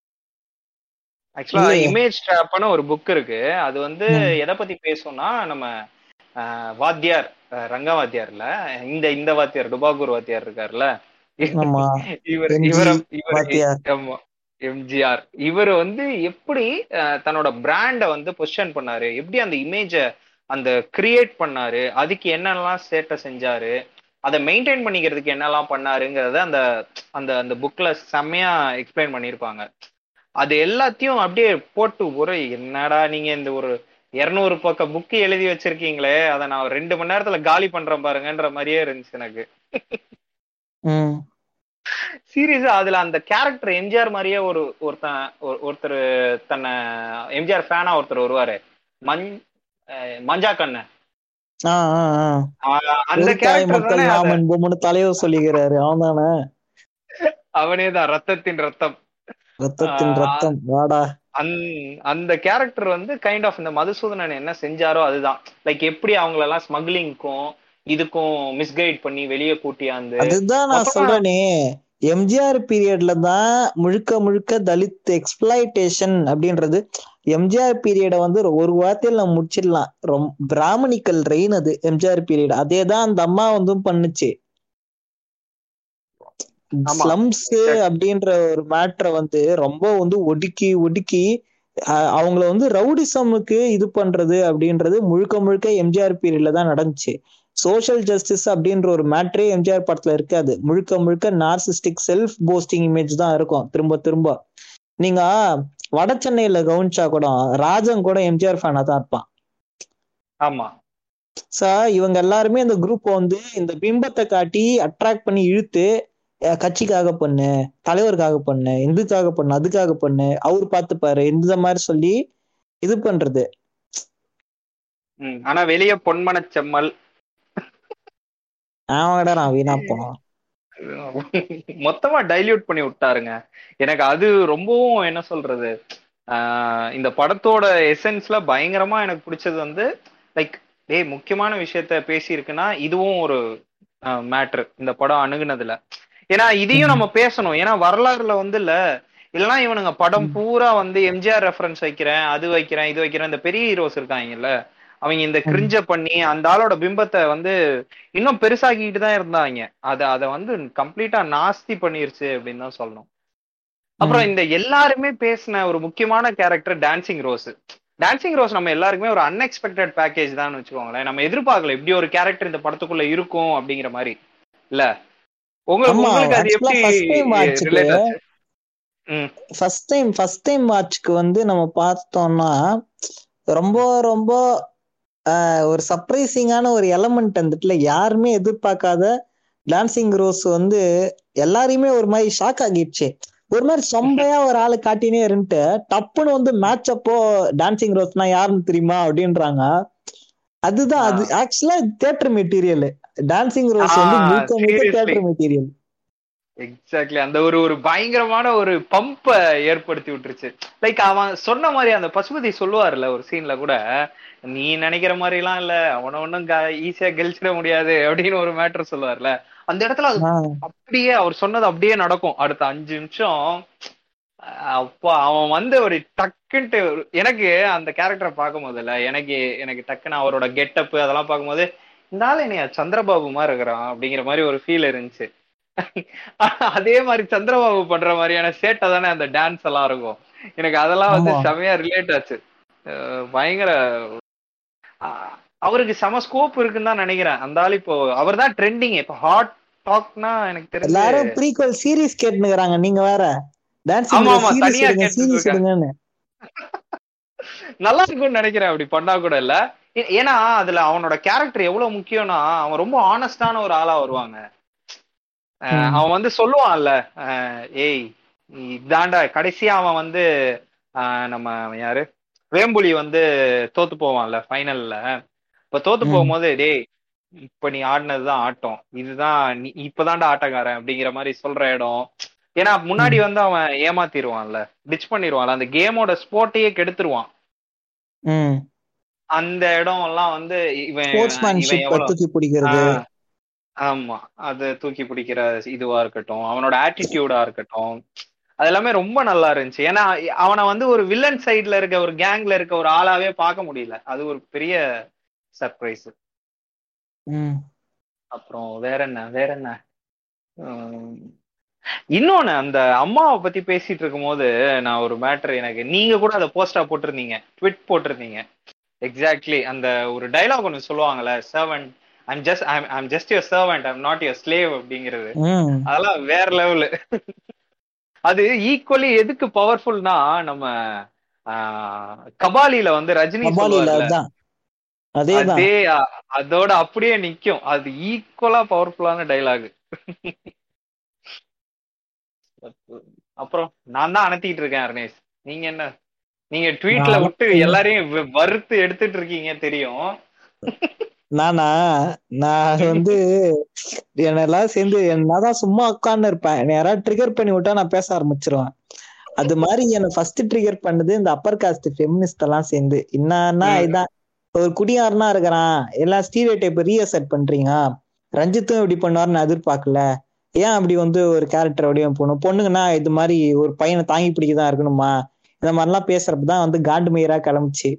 ஆக்சுவலா இல்லையே இமேஜ் ட்ராப்னு ஒரு புக் இருக்கு அது வந்து உம் எதை பத்தி பேசும்னா நம்ம ஆஹ், வாத்தியார் ஆஹ், ரங்க வாத்தியார்ல இந்த இந்த வாத்தியார் டுபாகூர் வாத்தியார் இருக்கார்ல ஆமா இவர் எம்ஜி இவர இவர் வாத்தியார் ஆமா எம்ஜிஆர் இவர் வந்து எப்படி அஹ், தன்னோட பிராண்ட வந்து பொசிஷன் பண்ணாரு எப்படி அந்த இமேஜ அந்த கிரியேட் பண்ணாரு அதுக்கு என்னெல்லாம் சேட்டை செஞ்சாரு அதை மெயின்டைன் பண்ணிக்கிறதுக்கு என்னெல்லாம் பண்ணாருங்கிறத அந்த அந்த அந்த புக்ல செம்மையா எக்ஸ்பிளைன் பண்ணியிருப்பாங்க அது எல்லாத்தையும் அப்படியே போட்டு ஒரு என்னடா நீங்க இந்த ஒரு இருநூறு பக்கம் புக் எழுதி வச்சிருக்கீங்களே அதை நான் ஒரு ரெண்டு மணி நேரத்துல காலி பண்றேன் பாருங்கன்ற மாதிரியே இருந்துச்சு எனக்கு உம் சீரியஸா அதுல அந்த கேரக்டர் எம்ஜிஆர் மாதிரியே ஒரு ஒருத்தன் ஒரு- ஒருத்தர் தன்னை எம்ஜிஆர் ஃபேனா ஒருத்தர் வருவாரு மஞ் அஹ் மஞ்சா கண்ணு ஆஹ் ஆஹ் ஆஹ் ஆஹ் அந்த ஒரு தாய் கேரக்டர் மக்கள் தானே நாம் என்போம்னு தலைவர் சொல்லிக்கிறாரு அவன் தானே அவனே தான் ரத்தத்தின் ரத்தம் ரத்தத்தின் ஆஹ் ரத்தம் வாடா அந் அந்த கேரக்டர் வந்து கைண்ட் ஆஃப் இந்த மதுசூதனன் என்ன செஞ்சாரோ அதுதான் லைக் எப்படி அவங்களெல்லாம் ஸ்மக்லிங்க்கும் இதுக்கும் மிஸ்கைட் பண்ணி வெளியே கூட்டியாந்து அதுதான் நான் மொத்தமா சொல்றேனே எம்ஜிஆர் பீரியட்ல தான் முழுக்க முழுக்க தலித் எக்ஸ்பிளாய்டேஷன் அப்படின்றது எம்ஜிஆர் பீரியட வந்து ஒரு- ஒரு வார்த்தையில் நம்ம முடிச்சிடலாம் ரொம்ப பிராமணிக்கல் ரெயின் அது எம்ஜிஆர் பீரியட் அதே தான் அந்த அம்மா வந்து பண்ணுச்சு ஆமா ஸ்லம்ஸ் எக்ஸாக்ட் அப்படின்ற ஒரு மேட்ரை வந்து ரொம்ப வந்து ஒடுக்கி ஒடுக்கி அஹ், அவங்கள வந்து ரவுடிசமுக்கு இது பண்றது அப்படின்றது முழுக்க முழுக்க எம்ஜிஆர் பீரியட்ல தான் நடந்துச்சு சோஷியல் ஜஸ்டிஸ் அப்படின்ற ஒரு மேட்ரே எம்ஜிஆர் படத்துல இருக்காது முழுக்க முழுக்க நார்சிஸ்டிக் செல்ஃப் போஸ்டிங் இமேஜ் தான் இருக்கும் திரும்ப திரும்ப நீங்க வட சென்னையில கவனிச்சா கூட ராஜன் கூட எம்ஜிஆர் ஃபேனா தான் இருப்பான் ஆமா சார் இவங்க எல்லாருமே இந்த குரூப் வந்து இந்த பிம்பத்தை காட்டி அட்ராக்ட் பண்ணி இழுத்து அஹ், கட்சிக்காக பண்ணு தலைவருக்காக பண்ணு இதுக்காக பண்ணு அதுக்காக பண்ணு அவர் பார்த்துப்பாரு இந்த மாதிரி சொல்லி இது பண்றது ம். ஆனா வெளிய பொன்மனச் செம்மல் ஆமாடா நான் வீணா போனோம் மொத்தமா டைல்யூட் பண்ணி விட்டாருங்க எனக்கு அது ரொம்பவும் என்ன சொல்றது ஆஹ் இந்த படத்தோட எசன்ஸ்ல பயங்கரமா எனக்கு பிடிச்சது வந்து லைக் டேய் முக்கியமான விஷயத்த பேசியிருக்குன்னா இதுவும் ஒரு மேட்ரு இந்த படம் அணுகுனதுல ஏன்னா இதையும் நம்ம பேசணும் ஏன்னா வரலாறுல வந்து இல்ல இல்லைன்னா இவனுங்க படம் ம். பூரா வந்து எம்ஜிஆர் ரெஃபரன்ஸ் வைக்கிறேன் அது வைக்கிறேன் இது வைக்கிறேன் இந்த பெரிய ஹீரோஸ் இருக்காங்கல்ல அவங்க இந்த ம். கிரிஞ்ச பண்ணி அந்த ஆளோட பிம்பத்தை வந்து இன்னும் பெருசாக்கிட்டு தான் இருந்தாங்க அத அத வந்து கம்ப்ளீட்டா நாஸ்தி பண்ணிருச்சு அப்படின்னு தான் சொல்லணும் அப்புறம் ம். இந்த எல்லாருமே பேசின ஒரு முக்கியமான character dancing rose dancing rose நம்ம எல்லாருக்குமே ஒரு அன்எக்ஸ்பெக்டட் பேக்கேஜ் தான் வச்சுக்கோங்களேன் நம்ம எதிர்பார்க்கல இப்படி ஒரு கேரக்டர் இந்த படத்துக்குள்ள இருக்கும் அப்படிங்கிற மாதிரி இல்ல உங்களுக்கு ஆமா உங்களுக்கு அது ஆக்சுவலா எப்படி ஃபர்ஸ்ட் டைம் வாட்சுக்கு ரிலேட் ஆச்சு ம் ஃபர்ஸ்ட் டைம் ஃபர்ஸ்ட் டைம் வாட்ச்க்கு வந்து நம்ம பார்த்தோம்னா ரொம்ப ரொம்ப ஆஹ், ஒரு சர்ப்ரைசிங்கான ஒரு எலமெண்ட் வந்துட்டுல யாருமே எதிர்பார்க்காத டான்சிங் ரோஸ் வந்து எல்லாரையுமே ஒரு மாதிரி ஷாக் ஆகிடுச்சு ஒரு மாதிரி சொம்பையா ஒரு ஆளு காட்டினே இருந்துட்டு டப்புன்னு வந்து மேட்ச் அப்போ டான்சிங் ரோஸ்னா யாருன்னு தெரியுமா அப்படின்றாங்க அதுதான் அது ஆக்சுவலா தியேட்டர் மெட்டீரியல் டான்சிங் ரோஸ் வந்து முழுக்க முழுக்க தியேட்டர் மெட்டீரியல் எக்ஸாக்ட்லி அந்த ஒரு ஒரு பயங்கரமான ஒரு பம்ப ஏற்படுத்தி விட்டுருச்சு லைக் அவன் சொன்ன மாதிரி அந்த பசுபதி சொல்லுவார்ல ஒரு சீன்ல கூட நீ நினைக்கிற மாதிரி எல்லாம் இல்ல அவன ஒண்ணும் ஈஸியா கெழிச்சிட முடியாது அப்படின்னு ஒரு மேட்டர் சொல்லுவார்ல அந்த இடத்துல அது அப்படியே அவர் சொன்னது அப்படியே நடக்கும் அடுத்த அஞ்சு நிமிஷம் அப்பா அவன் வந்து ஒரு டக்குன்ட்டு எனக்கு அந்த கேரக்டரை பார்க்கும் போதுல எனக்கு எனக்கு டக்குன்னு அவரோட கெட்டப் அதெல்லாம் பார்க்கும்போது இந்த ஆள் என்னைய சந்திரபாபு மாதிரி இருக்கிறான் அப்படிங்கிற மாதிரி ஒரு ஃபீல் இருந்துச்சு அதே மாதிரி சந்திரபாபு பண்ற மாதிரியான சேட்டை தானே அந்த டான்ஸ் எல்லாம் இருக்கும் எனக்கு அதெல்லாம் வந்து செமையா ரிலேட் ஆச்சு பயங்கர அவருக்கு செம ஸ்கோப் இருக்குன்னு தான் நினைக்கிறேன் அந்த ஆள் இப்போ அவர் தான் ட்ரெண்டிங் இப்போ ஹாட் டாக்னா எனக்கு தெரியும் எல்லாரும் ப்ரீக்வல் சீரிஸ் கேட்டுனுக்குறாங்க நீங்க வேற டான்ஸ் ஆமா ஆமா தனியா சீரிஸ் எடுங்கன்னு நல்லா இருக்கும்னு நினைக்கிறேன் அப்படி பண்ணா கூட இல்ல ஏன்னா அதுல அவனோட கேரக்டர் எவ்வளவு முக்கியம்னா அவன் ரொம்ப ஆனஸ்டான ஒரு ஆளா வருவாங்க அவன் வந்து சொல்லுவான்ல ஏய் இதாண்டா கடைசியா அவன் வந்து நம்ம யாரு வேம்புலி வந்து தோத்து போவான்ல ஃபைனல்ல இப்ப தோத்து போகும்போது டேய் இப்ப நீ ஆடினதுதான் ஆட்டம் இதுதான் நீ இப்பதான்டா ஆட்டக்காரன் அப்படிங்கிற மாதிரி சொல்ற இடம் ஏன்னா முன்னாடி வந்து அவன் ஏமாத்திடுவான்ல டிச் பண்ணிடுவான்ல அந்த கேமோட ஸ்போர்ட்டையே கெடுத்துருவான் அந்த இடம் எல்லாம் வந்து இவன் தூக்கி பிடிக்கிறது ஆமா அது தூக்கி பிடிக்கிற இதுவா இருக்கட்டும் அவனோட ஆட்டிடியூடா இருக்கட்டும் அது எல்லாமே ரொம்ப நல்லா இருந்துச்சு ஏன்னா அவனை வந்து ஒரு வில்லன் சைட்ல இருக்க ஒரு கேங்ல இருக்க ஒரு ஆளாவே பார்க்க முடியல அது ஒரு பெரிய சர்ப்ரைஸ் அப்புறம் வேற என்ன வேற என்ன இன்னொன்னு அந்த அம்மாவை பத்தி பேசிட்டு இருக்கும் போது நான் ஒரு மேட்டர் எனக்கு நீங்க கூட அதை போஸ்டா போட்டிருந்தீங்க ட்விட் போட்டிருந்தீங்க எக்ஸாக்ட்லி அந்த ஒரு டைலாக் ஒன்று சொல்லுவாங்கல்ல servant I'm just I'm just your servant I'm not your slave அப்படிங்கிறது அதெல்லாம் வேற லெவலு அது ஈக்குவலி எதுக்கு பவர்ஃபுல்னா நம்ம கபாலில வந்து ரஜினி அதே அதோட அப்படியே நிக்கும் அது ஈக்குவலா பவர்ஃபுல்லான டைலாக் அப்புறம் நான் தான் அனுத்திட்டு இருக்கேன் அருணேஷ் நீங்க என்ன நீங்க ட்வீட்ல விட்டு எல்லாரையும் வறுத்து எடுத்துட்டு இருக்கீங்க தெரியும் நானா நான் வந்து என்னெல்லாம் சேர்ந்து என்னதான் சும்மா உட்கார்ந்து இருப்பேன் யாராவது ட்ரிகர் பண்ணி விட்டா நான் பேச ஆரம்பிச்சிருவேன் அது மாதிரி என்ன ஃபர்ஸ்ட் ட்ரிகர் பண்ணது இந்த அப்பர் காஸ்ட் ஃபெமினிஸ்ட் எல்லாம் சேர்ந்து என்னன்னா இதான் ஒரு குடியாரனா இருக்கிறான் எல்லாம் ஸ்டீரியோ டைப் ரீஅசெட் பண்றீங்க ரஞ்சித்தும் இப்படி பண்ணுவார் நான் எதிர்பார்க்கல ஏன் அப்படி வந்து ஒரு கேரக்டர் வடிவம் போகணும் பொண்ணுங்கன்னா இது மாதிரி ஒரு பையனை தாங்கி பிடிக்கதான் இருக்கணுமா இந்த மாதிரிலாம் பேசுறப்பதான் வந்து காண்டு மயிரா கிளம்பிச்சு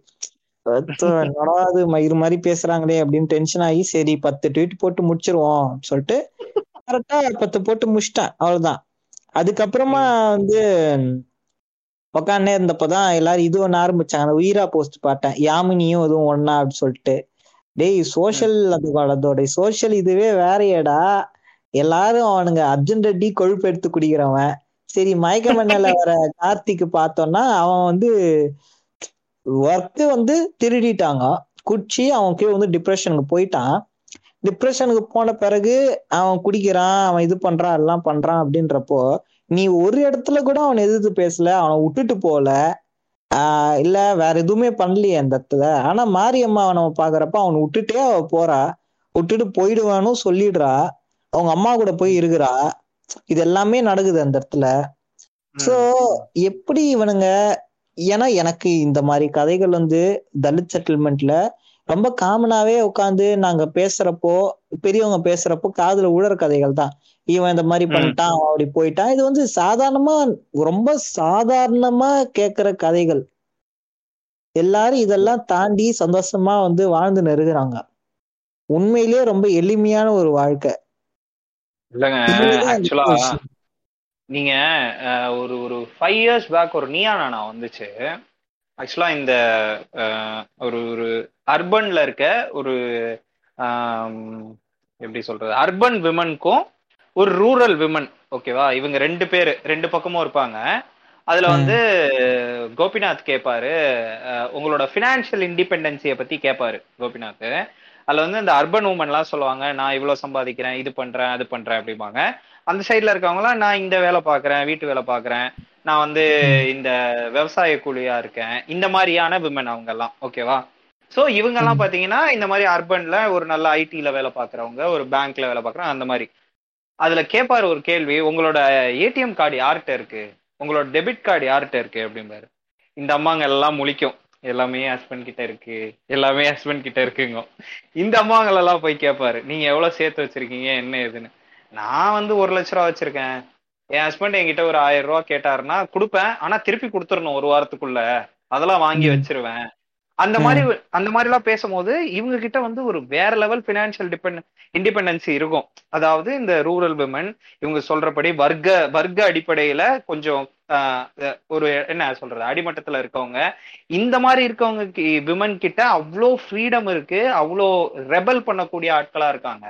அது மயிறு மாதிரி பேசுறாங்களே அப்படின்னு டென்ஷன் ஆகி சரி பத்து ட்வீட் போட்டு முடிச்சிருவோம் சொல்லிட்டு கரெக்டா பத்து போட்டு முடிச்சிட்டேன் அவ்வளவுதான் அதுக்கப்புறமா வந்து உக்காண்டே இருந்தப்பதான் எல்லாரும் இது ஒண்ணு ஆரம்பிச்சாங்க உயிரா போஸ்ட் பார்த்தேன் யாமினியும் இதுவும் ஒன்னா அப்படின்னு சொல்லிட்டு டேய் சோசியல் அது அதோட சோசியல் இதுவே வேறையடா எல்லாரும் அவனுங்க அர்ஜுன் ரெட்டி கொழுப்பு எடுத்து குடிக்கிறவன் சரி மயக்க மண்ணல வர கார்த்திக் பார்த்தோம்னா அவன் வந்து ஒர்க்கு வந்து திருடிட்டாங்க குடிச்சு அவன் கீழே வந்து டிப்ரெஷனுக்கு போயிட்டான் டிப்ரெஷனுக்கு போன பிறகு அவன் குடிக்கிறான் அவன் இது பண்றான் எல்லாம் பண்றான் அப்படின்றப்போ நீ ஒரு இடத்துல கூட அவனை எதிர்த்து பேசல அவனை விட்டுட்டு போல ஆஹ் இல்ல வேற எதுவுமே பண்ணலையே அந்த இடத்துல ஆனா மாரியம்மா அவனை பாக்குறப்ப அவனை விட்டுட்டே அவ போறா விட்டுட்டு போயிடுவானு சொல்லிடுறா அவங்க அம்மா கூட போய் இருக்கிறா இது எல்லாமே நடக்குது அந்த இடத்துல சோ எப்படி இவனுங்க ஏன்னா எனக்கு இந்த மாதிரி கதைகள் வந்து தலித் செட்டில்மெண்ட்ல ரொம்ப காமனாவே உட்காந்து நாங்க பேசுறப்போ பெரியவங்க பேசுறப்போ காதுல உழற கதைகள் தான் இவன் இந்த மாதிரி பண்ணிட்டான் அவன் அப்படி போயிட்டான் இது வந்து சாதாரணமா ரொம்ப சாதாரணமா கேக்குற கதைகள் எல்லாரும் இதெல்லாம் தாண்டி சந்தோஷமா வந்து வாழ்ந்து நெருகுறாங்க உண்மையிலேயே ரொம்ப எளிமையான ஒரு வாழ்க்கை இல்லங்க ஆக்சுவலா நீங்க ஒரு ஒரு ஃபைவ் இயர்ஸ் பேக் ஒரு நியா நானா வந்துச்சு ஆக்சுவலா இந்த ஒரு ஒரு அர்பன்ல இருக்க ஒரு எப்படி சொல்றது அர்பன் விமனுக்கும் ஒரு ரூரல் விமன் ஓகேவா இவங்க ரெண்டு பேர் ரெண்டு பக்கமும் இருப்பாங்க அதுல வந்து கோபிநாத் கேட்பாரு உங்களோட பினான்சியல் இண்டிபெண்டன்சியை பத்தி கேட்பாரு கோபிநாத் அதுல வந்து இந்த அர்பன் உமன்லாம் சொல்லுவாங்க நான் இவ்வளவு சம்பாதிக்கிறேன் இது பண்றேன் அது பண்றேன் அப்படிம்பாங்க அந்த சைட்ல இருக்கவங்களாம் நான் இந்த வேலை பாக்குறேன் வீட்டு வேலை பாக்குறேன் நான் வந்து இந்த விவசாய கூலியா இருக்கேன் இந்த மாதிரியான விமன் அவங்க எல்லாம் ஓகேவா சோ இவங்க எல்லாம் ம். பாத்தீங்கன்னா இந்த மாதிரி அர்பன்ல ஒரு நல்ல ஐடில வேலை பாக்குறவங்க ஒரு பேங்க்ல வேலை பாக்குறவங்க அந்த மாதிரி அதுல கேட்பாரு ஒரு கேள்வி உங்களோட ஏடிஎம் கார்டு யார்கிட்ட இருக்கு உங்களோட டெபிட் கார்டு யார்கிட்ட இருக்கு அப்படிம்பாரு இந்த அம்மாங்க எல்லாம் முழிக்கும் எல்லாமே ஹஸ்பண்ட் கிட்ட இருக்கு எல்லாமே ஹஸ்பண்ட் கிட்ட இருக்குங்க இந்த அம்மாங்க எல்லாம் போய் கேட்பாரு நீங்க எவ்வளவு சேர்த்து வச்சிருக்கீங்க என்ன ஏதுன்னு நான் வந்து ஒரு லட்ச ரூபா வச்சிருக்கேன் என் ஹஸ்பண்ட் என்கிட்ட ஒரு ஆயிரம் ரூபா கேட்டாருன்னா கொடுப்பேன் ஆனா திருப்பி கொடுத்துடணும் ஒரு வாரத்துக்குள்ள அதெல்லாம் வாங்கி ம். வச்சிருவேன் அந்த ம். மாதிரி அந்த மாதிரி எல்லாம் பேசும்போது இவங்க கிட்ட வந்து ஒரு வேற லெவல் பினான்சியல் டிபெண்ட் இண்டிபெண்டன்சி இருக்கும் அதாவது இந்த ரூரல் விமன் இவங்க சொல்றபடி வர்க்க வர்க்க அடிப்படையில கொஞ்சம் ஆஹ், ஒரு என்ன சொல்றது அடிமட்டத்துல இருக்கவங்க இந்த மாதிரி இருக்கவங்க விமன் கிட்ட அவ்வளோ ஃப்ரீடம் இருக்கு அவ்வளோ ரெபல் பண்ணக்கூடிய ஆட்களா இருக்காங்க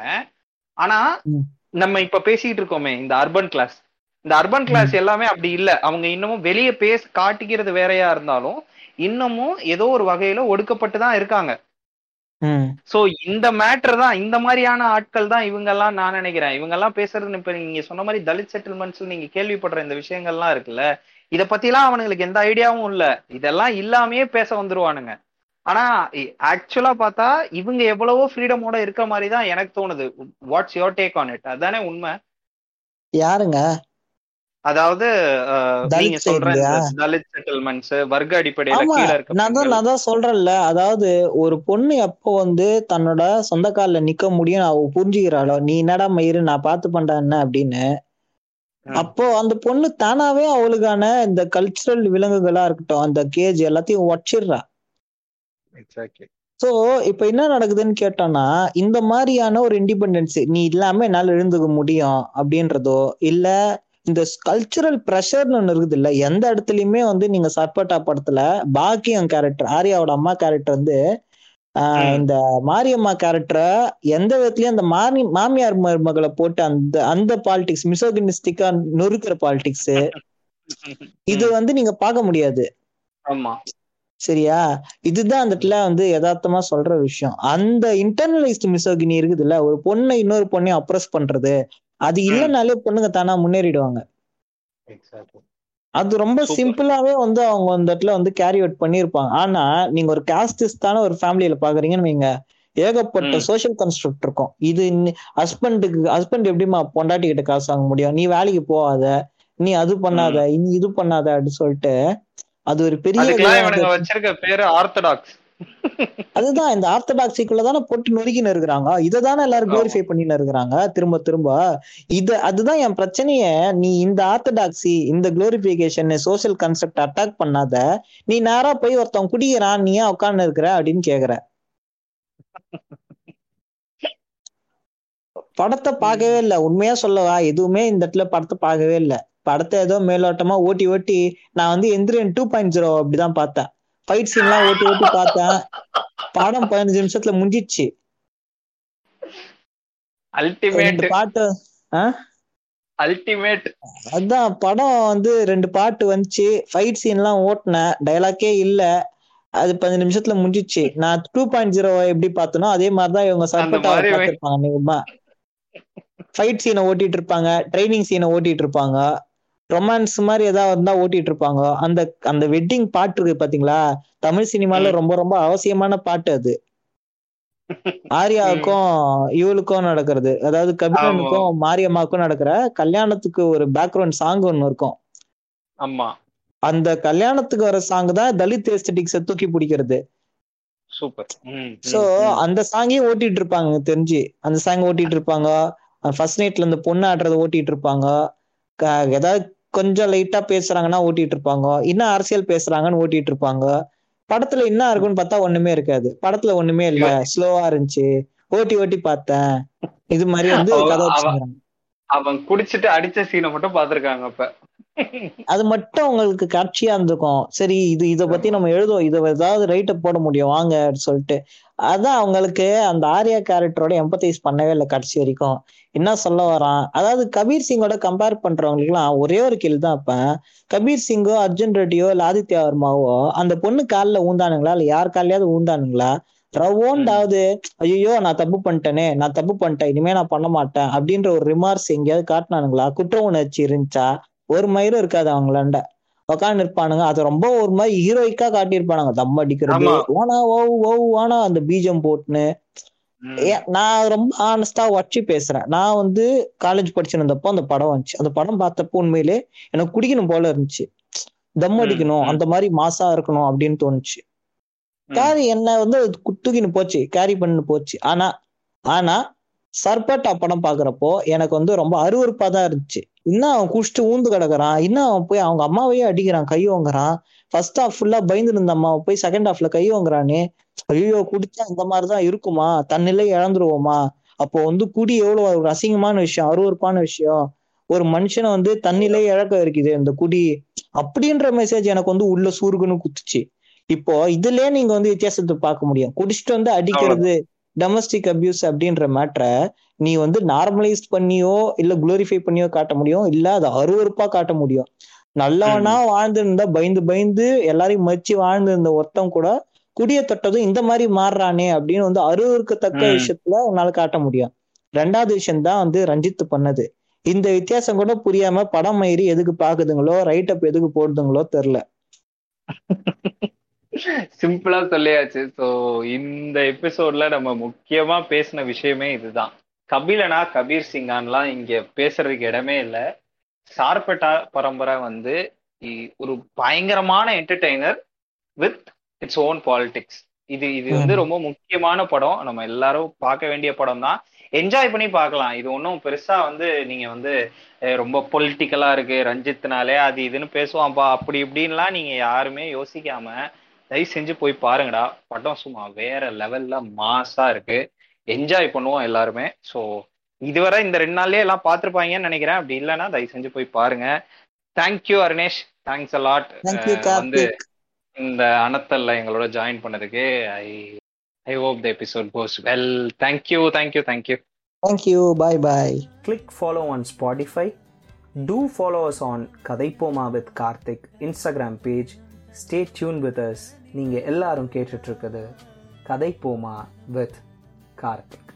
ஆனா ம். நம்ம இப்ப பேசிட்டு இருக்கோமே இந்த அர்பன் கிளாஸ் இந்த அர்பன் கிளாஸ் எல்லாமே அப்படி இல்ல அவங்க இன்னமும் வெளியே பேச காட்டிக்கிறது வேறையா இருந்தாலும் இன்னமும் ஏதோ ஒரு வகையில ஒடுக்கப்பட்டு தான் இருக்காங்க ம். சோ இந்த மேட்டர் தான் இந்த மாதிரியான ஆட்கள் தான் இவங்க எல்லாம் நான் நினைக்கிறேன் இவங்க எல்லாம் பேசுறது இப்ப நீங்க சொன்ன மாதிரி தலித் செட்டில்மெண்ட்ஸ் நீங்க கேள்விப்படுற இந்த விஷயங்கள்லாம் இருக்குல்ல இத பத்தி எல்லாம் அவனுங்களுக்கு எந்த ஐடியாவும் இல்ல இதெல்லாம் இல்லாமயே பேச வந்துருவானுங்க ஆனா ஆக்சுவலா பார்த்தா இவங்க எவ்வளவோ ஃப்ரீடமோட இருக்க மாதிரி தான் எனக்கு தோணுது what's your take on it அதானே உண்மை யாருங்க அதாவது அஹ், தலித் நீங்க சொல்ற இந்த side-லயா? தலித் செட்டில்மெண்ட்ஸ் வர்க்க அடிப்படையில ஆமா கீழே இருக்க நான் தான் பெண்கள். நான் தான் சொல்றேன்ல அதாவது ஒரு பொண்ணு எப்போ வந்து தன்னோட சொந்த கால்ல நிக்க முடியும் அவ புரிஞ்சுக்கிறாளோ நீ என்னடா மயிறு நான் பார்த்து பண்றா என்ன அப்படின்னு ம். அப்போ அந்த பொண்ணு தானாவே அவளுக்கான இந்த கல்ச்சுரல் விலங்குகளா இருக்கட்டும் அந்த கேஜ் எல்லாத்தையும் உடச்சிடுறா Exactly. சோ இப்ப என்ன நடக்குதுன்னு கேட்டோம்னா இந்த மாதிரியான ஒரு இண்டிபெண்டன்ஸ் நீ இல்லாம என்னால எழுந்துக்க முடியும் அப்படின்றதோ இல்ல இந்த கல்ச்சுரல் ப்ரெஷர்னு ஒண்ணு இருக்குது இல்ல எந்த இடத்துலயுமே வந்து நீங்க சர்பட்டா படத்துல பாக்கியம் கேரக்டர் ஆர்யாவோட அம்மா கேரக்டர் வந்து ஆஹ் ம். இந்த மாரியம்மா கேரக்டரை எந்த விதத்துலயும் அந்த மாமி மாமியார் மருமகளை போட்டு அந்த அந்த பாலிடிக்ஸ் மிசோகினிஸ்டிக்கா நொறுக்கிற பாலிடிக்ஸ் இது ம். வந்து நீங்க பார்க்க முடியாது ஆமா சரியா இதுதான் அந்த இடத்துல வந்து யதார்த்தமா சொல்ற விஷயம் அந்த இன்டர்னலைஸ்டு மிசோகினி இருக்குது இல்ல ஒரு பொண்ணை இன்னொரு பொண்ணையும் அப்ரஸ் பண்றது அது இல்லைனாலே பொண்ணுங்க தானா முன்னேறிடுவாங்க Exactly. அது ரொம்ப Super. சிம்பிளாவே வந்து அவங்க அந்த இடத்துல வந்து கேரி அவுட் பண்ணியிருப்பாங்க ஆனா நீங்க ஒரு காஸ்டிஸ்டான ஒரு ஃபேமிலியில பாக்குறீங்கன்னு வைங்க ஏகப்பட்ட ம். சோஷியல் கன்ஸ்ட்ரக்ட் இருக்கும் இது ஹஸ்பண்டுக்கு ஹஸ்பண்ட் எப்படிமா பொண்டாட்டி கிட்ட காசு வாங்க முடியும் நீ வேலைக்கு போகாத நீ அது பண்ணாத நீ இது பண்ணாத அப்படின்னு சொல்லிட்டு அது ஒரு பெரிய அதுக்கெல்லாம் இதுவா இவனுங்க வந்து- வச்சிருக்க பேரு ஆர்த்தடாக்ஸ் அதுதான் இந்த ஆர்த்தடாக்சிக்குள்ள தானே போட்டு நொறுக்கின்னு இருக்கிறாங்க இதை தானே எல்லாரும் ஆமா. குளோரிஃபை பண்ணின்னு இருக்கிறாங்க திரும்ப திரும்ப இது அதுதான் என் பிரச்சனைய நீ இந்த ஆர்த்தடாக்சி இந்த குளோரிபிகேஷன் சோஷியல் கன்செப்ட் அட்டாக் பண்ணாத நீ நேரா போய் ஒருத்தன் குடிக்கிறான் நீ ஏன் உட்கார்ந்து இருக்கிற அப்படின்னு கேக்குற படத்தை பார்க்கவே இல்ல உண்மையா சொல்லவா எதுவுமே இந்த இடத்துல படத்தை பார்க்கவே இல்ல படத்தை ஏதோ மேலோட்டமா ஓட்டி ஓட்டி நான் வந்து எந்திரன் டூ பாயிண்ட் ஜீரோ அப்படிதான் பார்த்தேன் ஃபைட் சீன்லாம் ஓட்டி ஓட்டி பார்த்தேன் படம் பதினஞ்சு நிமிஷத்துல முடிஞ்சிச்சு அல்டிமேட் ரெண்டு பாட்டு அல்டிமேட் அதான் படம் வந்து ரெண்டு பாட்டு வந்துச்சு ஃபைட் சீன்லாம் ஓட்டினேன் டைலாக்கே இல்ல அது பதினஞ்சு நிமிஷத்துல முடிஞ்சிச்சு நான் டூ பாயிண்ட் ஜீரோ எப்படி பார்த்தனோ அதே மாதிரிதான் இவங்க சர்பட்டா மாதிரி வை. பார்த்திருப்பாங்க நிஜமா ஃபைட் சீனை ஓட்டிட்டு இருப்பாங்க ட்ரைனிங் சீனை ஓட்டிட்டு இருப்பாங்க ரொமான்ஸ் மாதிரி ஏதாவது இருந்தா ஓட்டிட்டு இருப்பாங்க அந்த அந்த வெட்டிங் பாட்டு இருக்கு பாத்தீங்களா தமிழ் சினிமால ம். ரொம்ப ரொம்ப அவசியமான பாட்டு அது ஆர்யாவுக்கும் இவளுக்கும் நடக்கிறது அதாவது கபிலனுக்கும் மாரியம்மாவுக்கும் நடக்கிற கல்யாணத்துக்கு ஒரு பேக்ரவுண்ட் சாங் ஒண்ணு இருக்கும் ஆமா அந்த கல்யாணத்துக்கு வர சாங் தான் தலித் எஸ்தட்டிக்ஸ தூக்கி பிடிக்கிறது சூப்பர் சோ அந்த சாங்கையும் ஓட்டிட்டு இருப்பாங்க எனக்கு தெரிஞ்சு அந்த சாங் ஓட்டிட்டு இருப்பாங்க ஃபர்ஸ்ட் நைட்ல இந்த பொண்ணு ஆடுறத ஓட்டிட்டு இருப்பாங்க க- ஏதாவது கொஞ்சம் லைட்டா பேசுறாங்கன்னா ஓட்டிட்டு இருப்பாங்க இன்னும் அரசியல் பேசுறாங்கன்னு ஓட்டிட்டு இருப்பாங்க படத்துல என்ன இருக்குன்னு பார்த்தா ஒண்ணுமே இருக்காது படத்துல ஒண்ணுமே இல்ல ஸ்லோவா இருந்துச்சு ஓட்டி ஓட்டி பார்த்தேன் இது மாதிரி வந்து அவ- கதை அவ- வச்சுக்கிறாங்க அவன் குடிச்சிட்டு அடிச்ச சீனை மட்டும் பாத்திருக்காங்க அப்ப அது மட்டும் உங்களுக்கு காட்சியா இருந்திருக்கும் சரி இது இத பத்தி நம்ம எழுதுவோம் இத ஏதாவது ரைட்ட போட முடியும் வாங்க அப்படின்னு சொல்லிட்டு அதான் அவங்களுக்கு அந்த ஆர்யா கேரக்டரோட எம்பத்தைஸ் பண்ணவே இல்லை கடைசி வரைக்கும் என்ன சொல்ல வரான் அதாவது கபீர் சிங்கோட கம்பேர் பண்றவங்களுக்குலாம் ஒரே ஒரு கேள்வி தான் அப்ப கபீர் சிங்கோ அர்ஜுன் ரெட்டியோ இல்ல ஆதித்யா வர்மாவோ அந்த பொண்ணு காலில் ஊந்தானுங்களா இல்ல யார் காலையாவது ஊந்தானுங்களா ரவோண்டாவது ஐயோ நான் தப்பு பண்ணிட்டேனே நான் தப்பு பண்ணிட்டேன் இனிமே நான் பண்ண மாட்டேன் அப்படின்ற ஒரு ரிமார்க்ஸ் எங்கேயாவது காட்டினானுங்களா குற்ற உணர்ச்சி இருந்துச்சா ஒரு மயிரும் இருக்காது அவங்களாண்ட உக்காந்து இருப்பானுங்க அதை ரொம்ப ஒரு மாதிரி ஹீரோயிக்கா காட்டியிருப்பானுங்க தம் அடிக்கிறது ஆமா. ஓனா ஓ ஓ ஓனா அந்த பீஜம் போட்டுன்னு ம். ஏன் நான் ரொம்ப ஆனஸ்டா வச்சு பேசுறேன் நான் வந்து காலேஜ் படிச்சிருந்தப்போ அந்த படம் வந்துச்சு அந்த படம் பார்த்தப்போ உண்மையிலே எனக்கு குடிக்கணும் போல இருந்துச்சு தம் ம், அடிக்கணும் ம். அந்த மாதிரி மாசா இருக்கணும் அப்படின்னு தோணுச்சு ம். கேரி என்ன வந்து அது கு- தூக்கின்னு போச்சு கேரி பண்ணு போச்சு ஆனா ஆனா சர்பட்டா படம் பாக்குறப்போ எனக்கு வந்து ரொம்ப அருவருப்பா தான் இருந்துச்சு இன்னும் அவன் குடிச்சிட்டு ஊந்து கிடக்குறான் இன்னும் அவன் போய் அவங்க அம்மாவையே அடிக்கிறான் கை வாங்குறான் ஃபர்ஸ்ட் ஹாஃப் ஃபுல்லா பயந்து இருந்த அம்மாவை போய் செகண்ட் ஹாஃப்ல கை வாங்குறானே ஐயோ குடிச்சா இந்த மாதிரிதான் இருக்குமா தன்னிலை இழந்துருவோமா அப்போ வந்து குடி எவ்வளவு ஒரு அசிங்கமான விஷயம் அருவருப்பான விஷயம் ஒரு மனுஷனை வந்து தன்னிலை இழக்க இருக்குது இந்த குடி அப்படின்ற மெசேஜ் எனக்கு வந்து உள்ள சூருகுன்னு குத்துச்சு இப்போ இதுலயே நீங்க வந்து வித்தியாசத்தை பார்க்க முடியும் குடிச்சிட்டு வந்து அடிக்கிறது டொமஸ்டிக் அபியூஸ் அப்படின்ற மேட்டரை நீ வந்து நார்மலைஸ் பண்ணியோ இல்ல குளோரிஃபை பண்ணியோ காட்ட முடியும் இல்ல அதை அருவருப்பா காட்ட முடியும் நல்லவனா வாழ்ந்து இருந்தா பயந்து பயந்து எல்லாரையும் மதிச்சு வாழ்ந்து இருந்த ஒருத்தன் கூட குடிய தொட்டதும் இந்த மாதிரி மாறுறானே அப்படின்னு வந்து அருவருக்கத்தக்க ம். விஷயத்துல உன்னால காட்ட முடியும் ரெண்டாவது விஷயம் தான் வந்து ரஞ்சித் பண்ணது இந்த வித்தியாசம் கூட புரியாம படம் மயிரி எதுக்கு பாக்குதுங்களோ ரைட் அப் எதுக்கு போடுதுங்களோ தெரியல சிம்பிளா சொல்லியாச்சு சோ இந்த எபிசோட்ல நம்ம முக்கியமா பேசின விஷயமே இதுதான் கபிலனா கபீர் சிங்கான்லாம் இங்க பேசுறதுக்கு இடமே இல்ல சார்பட்டா பரம்பரை வந்து இ- ஒரு பயங்கரமான entertainer with its own politics இது இது வந்து ம். ரொம்ப முக்கியமான படம் நம்ம எல்லாரும் பார்க்க வேண்டிய படம் தான் என்ஜாய் பண்ணி பார்க்கலாம் இது ஒன்றும் பெருசா வந்து நீங்க வந்து அஹ், ரொம்ப பொலிட்டிக்கலா இருக்கு ரஞ்சித்னாலே அது இதுன்னு பேசுவான்பா அப்படி இப்படின்லாம் நீங்க யாருமே யோசிக்காம தயவு செஞ்சு போய் பாருங்கடா படம் சும்மா வேற லெவல்ல மாஸா இருக்கு என்ஜாய் பண்ணுவோம் எல்லாருமே ஸோ இதுவரை இந்த ரெண்டு நாள்லயே எல்லாம் பார்த்துருப்பாங்கன்னு நினைக்கிறேன் அப்படி இல்லைன்னா தயவு செஞ்சு போய் பாருங்க thank you Arunesh thanks a lot thank you வந்து கார்த்திக் இந்த அனத்தல்ல எங்களோட ஜாயின் பண்ணதுக்கு I I hope the episode goes well thank you thank you thank you thank you bye bye Click follow on Spotify. Do follow us on கதைப்போமா with Karthik Instagram page. Stay tuned with us. நீங்கள் எல்லாரும் கேட்டுட்டு இருக்குது கதைப்போமா with கார்த்திக்